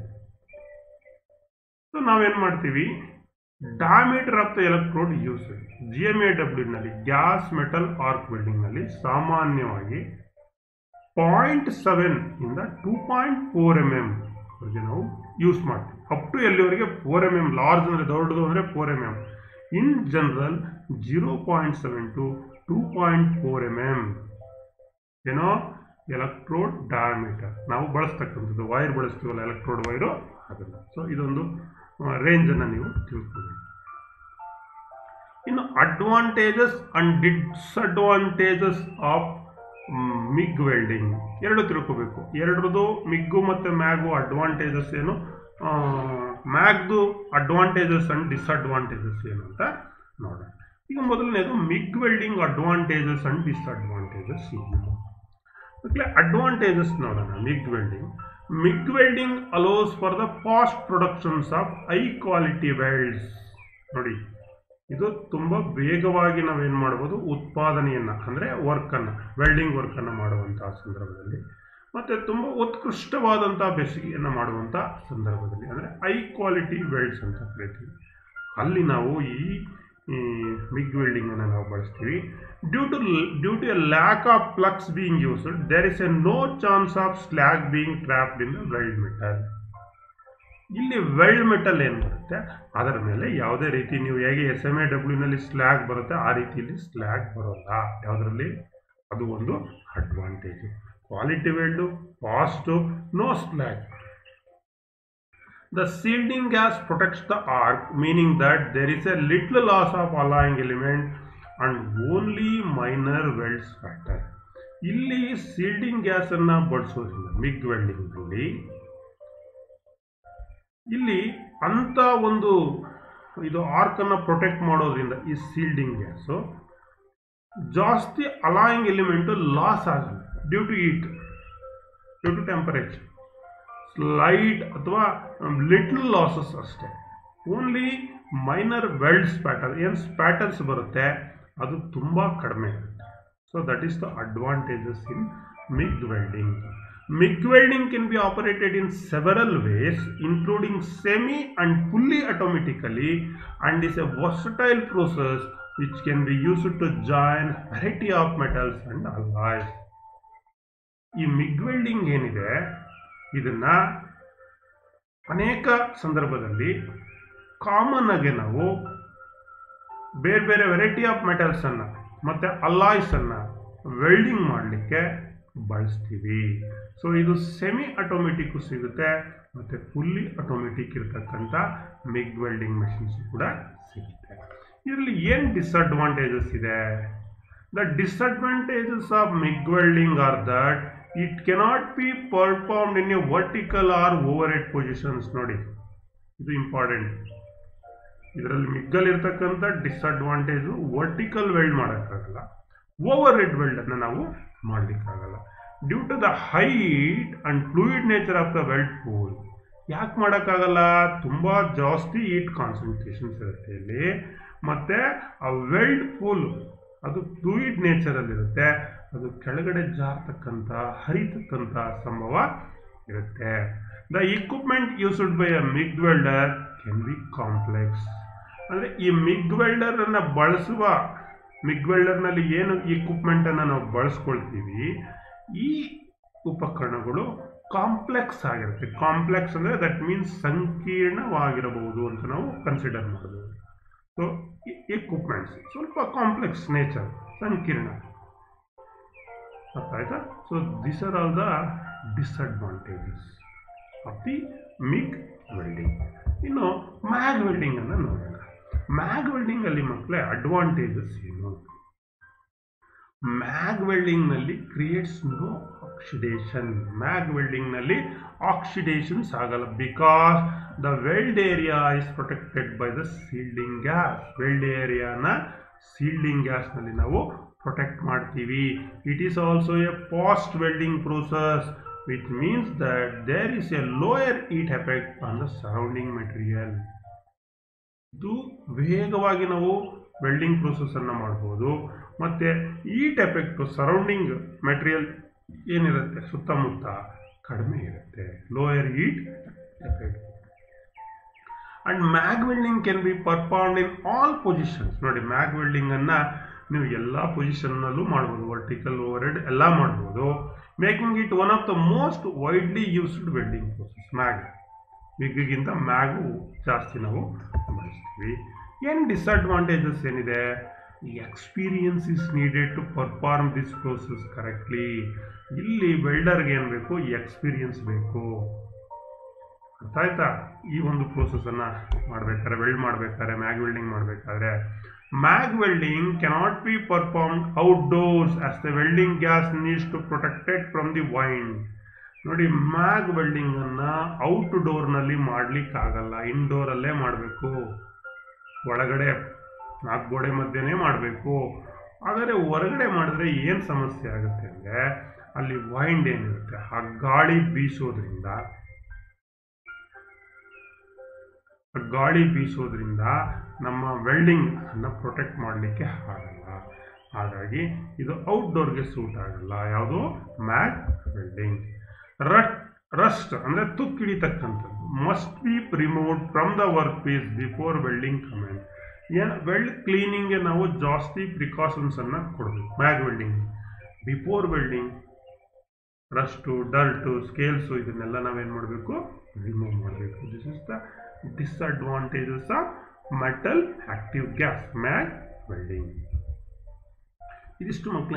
ಸೊ ನಾವೇನು ಮಾಡ್ತೀವಿ diameter of the electrode use G M A ಡಬ್ಲ್ಯೂನಲ್ಲಿ ಗ್ಯಾಸ್ ಮೆಟಲ್ ಆರ್ಕ್ ವೆಲ್ಡಿಂಗ್ನಲ್ಲಿ ಸಾಮಾನ್ಯವಾಗಿ ಪಾಯಿಂಟ್ ಸೆವೆನ್ ಇಂದ two point four M M ವರೆಗೆ ನಾವು ಯೂಸ್ ಮಾಡ್ತೀವಿ ಅಪ್ ಟು ಎಲ್ಲಿವರೆಗೆ ಫೋರ್ ಎಮ್ ಎಮ್ ಲಾರ್ಜ್ ಅಂದರೆ ದೊಡ್ಡದು ಅಂದರೆ four M M in general zero point seven to two point four M M ಏನೋ ಎಲೆಕ್ಟ್ರೋಡ್ ಡಯಾಮೀಟರ್ ನಾವು ಬಳಸ್ತಕ್ಕಂಥದ್ದು ವೈರ್ ಬಳಸ್ತೀವಲ್ಲ ಎಲೆಕ್ಟ್ರೋಡ್ ವೈರು ಅದನ್ನು ಸೊ ಇದೊಂದು ರೇಂಜನ್ನು ನೀವು ತಿಳ್ಕೊಬೇಕು ಇನ್ನು advantages and disadvantages of MIG welding ಎರಡು ತಿಳ್ಕೊಬೇಕು ಎರಡರದು ಮಿಗ್ಗು ಮತ್ತು ಮ್ಯಾಗು ಅಡ್ವಾಂಟೇಜಸ್ ಏನು ಮ್ಯಾಗ್ದು ಅಡ್ವಾಂಟೇಜಸ್ ಅಂಡ್ ಡಿಸ್ಅಡ್ವಾಂಟೇಜಸ್ ಏನು ಅಂತ ನೋಡೋಣ ಈಗ ಮೊದಲನೇದು MIG welding advantages and disadvantages ಏನು ಮಕ್ಕಳೇ ಅಡ್ವಾಂಟೇಜಸ್ ನೋಡೋಣ MIG welding MIG welding allows for the fast productions of high quality welds ನೋಡಿ ಇದು ತುಂಬ ವೇಗವಾಗಿ ನಾವೇನು ಮಾಡ್ಬೋದು ಉತ್ಪಾದನೆಯನ್ನು ಅಂದರೆ ವರ್ಕನ್ನು ವೆಲ್ಡಿಂಗ್ ವರ್ಕನ್ನು ಮಾಡುವಂತಹ ಸಂದರ್ಭದಲ್ಲಿ ಮತ್ತು ತುಂಬ ಉತ್ಕೃಷ್ಟವಾದಂಥ ಬೆಸುಗೆಯನ್ನು ಮಾಡುವಂಥ ಸಂದರ್ಭದಲ್ಲಿ ಅಂದರೆ ಹೈ ಕ್ವಾಲಿಟಿ ವೆಲ್ಡ್ಸ್ ಅಂತ ಕರಿತೀವಿ ಅಲ್ಲಿ ನಾವು ಈ ಮಿಗ್ ವೆಲ್ಡಿಂಗನ್ನು ನಾವು ಬಳಸ್ತೀವಿ due to due to a lack of flux being used there is a no chance of slag being trapped in the weld metal ಇಲ್ಲಿ ವೆಲ್ಡ್ ಮೆಟಲ್ ಏನು ಬರುತ್ತೆ ಅದರ ಮೇಲೆ ಯಾವುದೇ ರೀತಿ ನೀವು ಹೇಗೆ ಎಸ್ ಎಮ್ ಎ ಡಬ್ಲ್ಯೂನಲ್ಲಿ ಸ್ಲ್ಯಾಗ್ ಬರುತ್ತೆ ಆ ರೀತಿಯಲ್ಲಿ ಸ್ಲ್ಯಾಗ್ ಬರೋಲ್ಲ ಯಾವುದರಲ್ಲಿ ಅದು ಒಂದು advantage quality weld fast no slag The shielding gas protects the arc, meaning that there is a little loss of alloying element and only minor weld spatter. ಇಲ್ಲಿ ಸೀಲ್ಡಿಂಗ್ gas ಅನ್ನ ಬಳಸೋದ್ರಿಂದ ಮಿಗ್ ವೆಲ್ಡಿಂಗ್ನಲ್ಲಿ ಇಲ್ಲಿ ಅಂತ ಒಂದು ಇದು ಆರ್ಕ್ ಅನ್ನ ಪ್ರೊಟೆಕ್ಟ್ ಮಾಡೋದ್ರಿಂದ ಈ ಸೀಲ್ಡಿಂಗ್ ಗ್ಯಾಸು ಜಾಸ್ತಿ ಅಲಾಯಿಂಗ್ ಎಲಿಮೆಂಟು ಲಾಸ್ ಆಗಲ್ಲ due to heat due to temperature slight ಅಥವಾ ಲಿಟ್ಲ್ ಲಾಸಸ್ ಅಷ್ಟೇ ಓನ್ಲಿ ಮೈನರ್ ವೆಲ್ಡ್ ಸ್ಪ್ಯಾಟರ್ ಏನು ಸ್ಪ್ಯಾಟರ್ಸ್ ಬರುತ್ತೆ ಅದು ತುಂಬ ಕಡಿಮೆ ಇರುತ್ತೆ so that is the advantages in MIG welding MIG welding can be operated in several ways including semi and fully automatically and is a versatile process which can be used to join variety of metals and alloys ಈ MIG welding ಏನಿದೆ ಇದನ್ನ ಅನೇಕ ಸಂದರ್ಭದಲ್ಲಿ common ಆಗಿ ನಾವು ಬೇರೆ ಬೇರೆ variety of ಮೆಟಲ್ಸನ್ನು ಮತ್ತು ಅಲಾಯ್ಸನ್ನು ವೆಲ್ಡಿಂಗ್ ಮಾಡಲಿಕ್ಕೆ ಬಳಸ್ತೀವಿ ಸೊ ಇದು ಸೆಮಿ ಆಟೋಮೆಟಿಕ್ಕು ಸಿಗುತ್ತೆ ಮತ್ತು ಫುಲ್ಲಿ ಆಟೋಮೆಟಿಕ್ ಇರತಕ್ಕಂಥ ಮಿಗ್ ವೆಲ್ಡಿಂಗ್ ಮೆಷಿನ್ಸ್ ಕೂಡ ಸಿಗುತ್ತೆ ಇದರಲ್ಲಿ ಏನು ಡಿಸ್ಅಡ್ವಾಂಟೇಜಸ್ ಇದೆ the disadvantages of MIG welding are that it cannot be performed in a vertical or overhead positions ನೋಡಿ ಇದು ಇಂಪಾರ್ಟೆಂಟ್ ಇದರಲ್ಲಿ ಮಿಗ್ಗಲ್ಲಿರ್ತಕ್ಕಂಥ ಡಿಸ್ಅಡ್ವಾಂಟೇಜು ವರ್ಟಿಕಲ್ ವೆಲ್ಡ್ ಮಾಡೋಕ್ಕಾಗಲ್ಲ ಓವರ್ ಹೆಡ್ ವೆಲ್ಡನ್ನು ನಾವು ಮಾಡಲಿಕ್ಕಾಗಲ್ಲ due to the height and fluid nature of the weld pool ಯಾಕೆ ಮಾಡೋಕ್ಕಾಗಲ್ಲ ತುಂಬ ಜಾಸ್ತಿ ಹೀಟ್ ಕಾನ್ಸಂಟ್ರೇಷನ್ಸ್ ಇರುತ್ತೆ ಇಲ್ಲಿ ಮತ್ತು ಆ ವೆಲ್ಡ್ ಪೂಲ್ ಅದು ಫ್ಲೂಯಿಡ್ ನೇಚರಲ್ಲಿರುತ್ತೆ ಅದು ಕೆಳಗಡೆ ಜಾರ್ತಕ್ಕಂಥ ಹರಿತಕ್ಕಂಥ ಸಂಭವ ಇರುತ್ತೆ the equipment used by a MIG welder can be complex ಅಂದರೆ ಈ ಮಿಗ್ ವೆಲ್ಡರನ್ನು ಬಳಸುವ ಮಿಗ್ ವೆಲ್ಡರ್ನಲ್ಲಿ ಏನು ಇಕ್ವಿಪ್ಮೆಂಟನ್ನು ನಾವು ಬಳಸ್ಕೊಳ್ತೀವಿ ಈ ಉಪಕರಣಗಳು ಕಾಂಪ್ಲೆಕ್ಸ್ ಆಗಿರುತ್ತೆ ಕಾಂಪ್ಲೆಕ್ಸ್ ಅಂದರೆ ದಟ್ ಮೀನ್ಸ್ ಸಂಕೀರ್ಣವಾಗಿರಬಹುದು ಅಂತ ನಾವು ಕನ್ಸಿಡರ್ ಮಾಡಬಹುದು ಸೊ ಇಕ್ವಿಪ್ಮೆಂಟ್ಸ್ ಸ್ವಲ್ಪ ಕಾಂಪ್ಲೆಕ್ಸ್ ನೇಚರ್ ಸಂಕೀರ್ಣ ಅರ್ಥ ಆಯ್ತಾ so this are all the disadvantages of the MIG welding ಇನ್ನು ಮ್ಯಾಗ್ ವೆಲ್ಡಿಂಗ್ ಅನ್ನು ನೋಡೋಣ ಮ್ಯಾಗ್ ವೆಲ್ಡಿಂಗ್ ಅಲ್ಲಿ ಮಕ್ಕಳೇ ಅಡ್ವಾಂಟೇಜಸ್ ಏನು ಮ್ಯಾಗ್ ವೆಲ್ಡಿಂಗ್ ನಲ್ಲಿ creates no oxidation MAG welding ನಲ್ಲಿ ಆಕ್ಸಿಡೇಷನ್ಸ್ ಆಗಲ್ಲ because the weld area is protected by the shielding gas weld ಏರಿಯಾನ ಸೀಲ್ಡಿಂಗ್ ಗ್ಯಾಸ್ನಲ್ಲಿ ನಾವು ಪ್ರೊಟೆಕ್ಟ್ ಮಾಡ್ತೀವಿ it is also a fast welding process which means that there is a lower heat effect on the surrounding material ಇದು ವೇಗವಾಗಿ ನಾವು welding ಪ್ರೋಸೆಸನ್ನು ಮಾಡ್ಬೋದು ಮತ್ತು ಈಟ್ effect surrounding material ಏನಿರುತ್ತೆ ಸುತ್ತಮುತ್ತ ಕಡಿಮೆ ಇರುತ್ತೆ lower heat effect and MAG welding can be performed in all positions ನೋಡಿ ಮ್ಯಾಗ್ ವೆಲ್ಡಿಂಗನ್ನು ನೀವು ಎಲ್ಲ ಪೊಸಿಷನ್ನಲ್ಲೂ ಮಾಡ್ಬೋದು ವರ್ಟಿಕಲ್ ಓವರ್ಹೆಡ್ ಎಲ್ಲ ಮಾಡ್ಬೋದು making it one of the most widely used welding process MAG ಮಿಗ್ಗಿಗಿಂತ ಮ್ಯಾಗು ಜಾಸ್ತಿ ನಾವು ಬಳಸ್ತೀವಿ ಏನು ಡಿಸ್ಅಡ್ವಾಂಟೇಜಸ್ ಏನಿದೆ experience is needed to perform this process correctly ಇಲ್ಲಿ ವೆಲ್ಡರ್ಗೆ ಏನು ಬೇಕು ಎಕ್ಸ್ಪೀರಿಯನ್ಸ್ ಬೇಕು ಅರ್ಥ ಆಯ್ತಾ ಈ ಒಂದು ಪ್ರೋಸೆಸನ್ನು ಮಾಡಬೇಕಾದ್ರೆ ವೆಲ್ಡ್ ಮಾಡಬೇಕಾದ್ರೆ ಮ್ಯಾಗ್ ವೆಲ್ಡಿಂಗ್ ಮಾಡಬೇಕಾದ್ರೆ MAG welding cannot be perform outdoors as the welding gas needs to protected from the wind ನೋಡಿ ಮ್ಯಾಗ್ ವೆಲ್ಡಿಂಗನ್ನು ಔಟ್ ಡೋರ್ನಲ್ಲಿ ಮಾಡಲಿಕ್ಕಾಗಲ್ಲ ಇಂಡೋರಲ್ಲೇ ಮಾಡಬೇಕು ಒಳಗಡೆ ನಾಲ್ಕು ಗೋಡೆ ಮಧ್ಯೆನೇ ಮಾಡಬೇಕು ಆದರೆ ಹೊರಗಡೆ ಮಾಡಿದ್ರೆ ಏನು ಸಮಸ್ಯೆ ಆಗುತ್ತೆ ಅಂದರೆ ಅಲ್ಲಿ ವೈಂಡ್ ಏನಿರುತ್ತೆ ಆ ಗಾಳಿ ಬೀಸೋದ್ರಿಂದ ಆ ಗಾಳಿ ಬೀಸೋದ್ರಿಂದ ನಮ್ಮ ವೆಲ್ಡಿಂಗ್ ಅನ್ನು ಪ್ರೊಟೆಕ್ಟ್ ಮಾಡಲಿಕ್ಕೆ ಆಗಲ್ಲ ಹಾಗಾಗಿ ಇದು ಔಟ್ಡೋರ್ಗೆ ಸೂಟ್ ಆಗಲ್ಲ ಯಾವುದು ಮ್ಯಾಗ್ ವೆಲ್ಡಿಂಗ್ ರಟ್ ರಸ್ಟ್ ಅಂದರೆ ತುಕ್ಕಿಡಿತಕ್ಕಂಥದ್ದು must be remove from the work piece before welding comment ಏನು ವೆಲ್ಡ್ ಕ್ಲೀನಿಂಗ್ಗೆ ನಾವು ಜಾಸ್ತಿ ಪ್ರಿಕಾಷನ್ಸನ್ನು ಕೊಡಬೇಕು MAG welding before welding rust dirt scales ಇದನ್ನೆಲ್ಲ ನಾವೇನು ಮಾಡಬೇಕು ರಿಮೂವ್ ಮಾಡಬೇಕು this is the disadvantages of metal active gas MAG welding ಇದಿಷ್ಟು ಮಕ್ಕಳೇ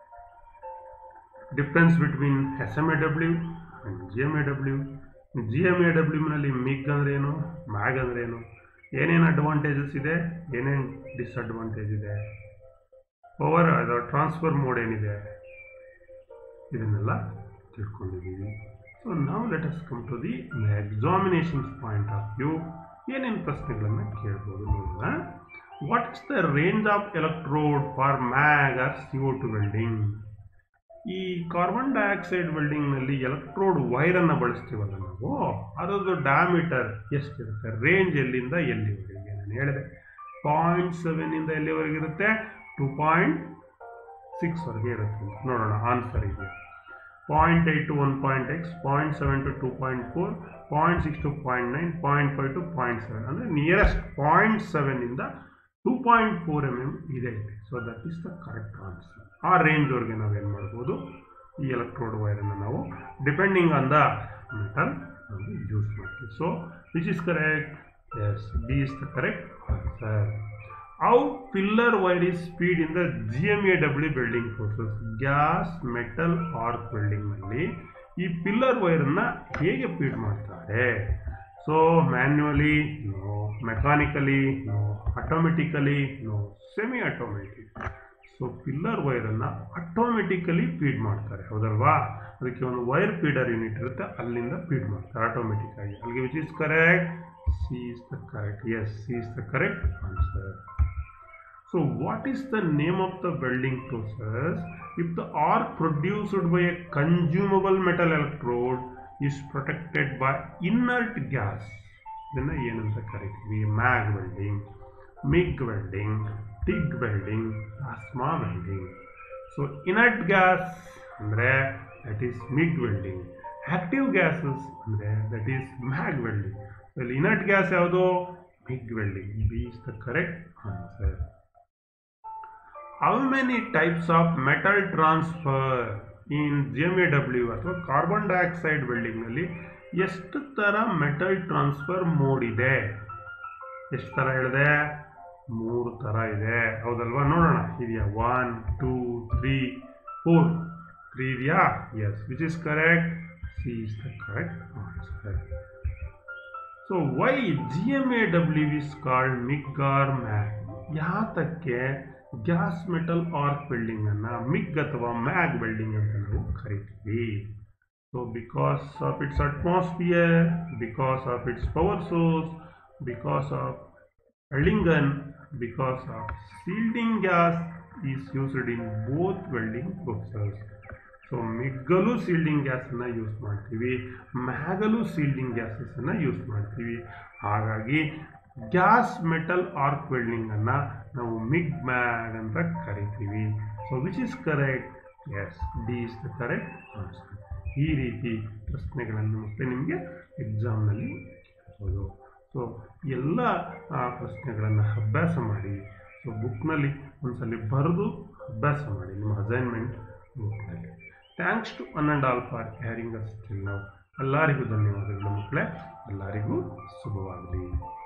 difference between S M A W and G M A W G M A ಡಬ್ಲ್ಯೂನಲ್ಲಿ MIG ಅಂದ್ರೇನು MAG ಅಂದ್ರೇನು ಏನೇನು ಅಡ್ವಾಂಟೇಜಸ್ ಇದೆ ಏನೇನು ಡಿಸ್ಅಡ್ವಾಂಟೇಜ್ ಇದೆ ಪವರ್ ಅದು ಟ್ರಾನ್ಸ್ಫರ್ ಮೋಡ್ ಏನಿದೆ ಇದನ್ನೆಲ್ಲ ತಿಳ್ಕೊಂಡಿದ್ದೀವಿ ಸೊ ನಾವು let us come to the examinations point of view ಏನೇನು ಪ್ರಶ್ನೆಗಳನ್ನು ಕೇಳ್ಬೋದು ನೋಡೋಣ what is the range of electrode for MAG or C O two welding ಈ ಕಾರ್ಬನ್ ಡೈಆಕ್ಸೈಡ್ ವೆಲ್ಡಿಂಗ್ನಲ್ಲಿ ಎಲೆಕ್ಟ್ರೋಡ್ ವೈರನ್ನು ಬಳಸ್ತೀವಲ್ಲ ನಾವು ಅದರದ್ದು ಡಯಾಮೀಟರ್ ಎಷ್ಟಿರುತ್ತೆ ರೇಂಜ್ ಎಲ್ಲಿಂದ ಎಲ್ಲಿವರೆಗೆ ನಾನು ಹೇಳಿದೆ ಪಾಯಿಂಟ್ ಸೆವೆನಿಂದ ಎಲ್ಲಿವರೆಗೆ ಇರುತ್ತೆ ಟು ಪಾಯಿಂಟ್ ಸಿಕ್ಸ್ವರೆಗೆ ಇರುತ್ತೆ ಅಂತ ನೋಡೋಣ ಆನ್ಸರ್ ಇದೆ point eight to one point X point seven to two point four point six to point nine point five to point seven ಅಂದರೆ ನಿಯರೆಸ್ಟ್ ಪಾಯಿಂಟ್ ಸೆವೆನಿಂದ two point four M M ಇದೆ so that is the correct answer ಆ ರೇಂಜ್ವರೆಗೆ ನಾವೇನು ಮಾಡ್ಬೋದು ಈ electrode ವೈರನ್ನು ನಾವು ಡಿಪೆಂಡಿಂಗ್ ಆನ್ ದ ಮೆಟಲ್ ನಾವು ಯೂಸ್ ಮಾಡ್ತೀವಿ so which is correct yes D is the correct answer how filler wire is speed in the G M A W building process gas metal arc ಬಿಲ್ಡಿಂಗ್ನಲ್ಲಿ ಈ filler ವೈರನ್ನು ಹೇಗೆ feed ಮಾಡ್ತಾರೆ so manually no mechanically no automatically no semi automatic so filler ವೈರನ್ನು automatically feed ಮಾಡ್ತಾರೆ ಹೌದಲ್ವಾ ಅದಕ್ಕೆ ಒಂದು ವೈರ್ ಫೀಡರ್ ಯೂನಿಟ್ ಇರುತ್ತೆ ಅಲ್ಲಿಂದ ಫೀಡ್ ಮಾಡ್ತಾರೆ ಆಟೋಮೆಟಿಕ್ ಆಗಿ ಅಲ್ಲಿಗೆ which is correct C is the correct yes C is the correct answer so what is the name of the welding process if the arc produced by a consumable metal electrode is protected by inert gas ಇದನ್ನು ಏನಂತ ಕರಿತೀವಿ MAG welding MIG welding TIG welding plasma welding so inert gas ಅಂದರೆ that is MIG welding active gases ಅಂದರೆ that is MAG welding ಇಲ್ಲಿ inert gas ಯಾವುದು MIG welding B is the correct answer how many types of metal transfer in G M A W ಅಥವಾ carbon dioxide ವೆಲ್ಡಿಂಗ್ನಲ್ಲಿ ಎಷ್ಟು ಥರ metal transfer mode ಇದೆ ಎಷ್ಟು ಥರ ಹೇಳಿದೆ ಮೂರು ಥರ ಇದೆ ಹೌದಲ್ವಾ ನೋಡೋಣ ಇದೆಯಾ one two three four three ಇದೆಯಾ yes which is correct C is the correct answer so why G M A W is called MIG or MAG ಯಾತಕ್ಕೆ ಗ್ಯಾಸ್ ಮೆಟಲ್ ಆರ್ಕ್ ವೆಲ್ಡಿಂಗ್ ಅನ್ನ ಮಿಗ್ ಅಥವಾ ಮ್ಯಾಗ್ ವೆಲ್ಡಿಂಗ್ ಅಂತ ನಾವು ಕರಿತೀವಿ so because of its atmosphere because of its power source because of welding gun because of shielding gas is used in both welding process so ಮಿಗ್ಗಲು ಸೀಲ್ಡಿಂಗ್ ಗ್ಯಾಸನ್ನು use ಮಾಡ್ತೀವಿ ಮ್ಯಾಗಲು ಸೀಲ್ಡಿಂಗ್ ಗ್ಯಾಸಸ್ಸನ್ನು use ಮಾಡ್ತೀವಿ ಹಾಗಾಗಿ ಗ್ಯಾಸ್ ಮೆಟಲ್ ಆರ್ಕ್ ವೆಲ್ಡಿಂಗನ್ನು ನಾವು MiG MAG ಅಂತ ಕರಿತೀವಿ so which is correct yes D is the correct answer ಈ ರೀತಿ ಪ್ರಶ್ನೆಗಳನ್ನು ಮತ್ತೆ ನಿಮಗೆ ಎಕ್ಸಾಮ್ನಲ್ಲಿ ಕೇಳ್ಬೋದು ಸೊ ಎಲ್ಲ ಆ ಪ್ರಶ್ನೆಗಳನ್ನು ಅಭ್ಯಾಸ ಮಾಡಿ ಸೊ ಬುಕ್ನಲ್ಲಿ ಒಂದ್ಸಲಿ ಬರೆದು ಅಭ್ಯಾಸ ಮಾಡಿ ನಿಮ್ಮ ಅಸೈನ್ಮೆಂಟ್ ಬುಕ್ನಲ್ಲಿ thanks to one and all for hearing us still ನಾವು ಎಲ್ಲರಿಗೂ ಧನ್ಯವಾದಗಳು ಮಕ್ಕಳೇ ಎಲ್ಲರಿಗೂ ಶುಭವಾಗಲಿ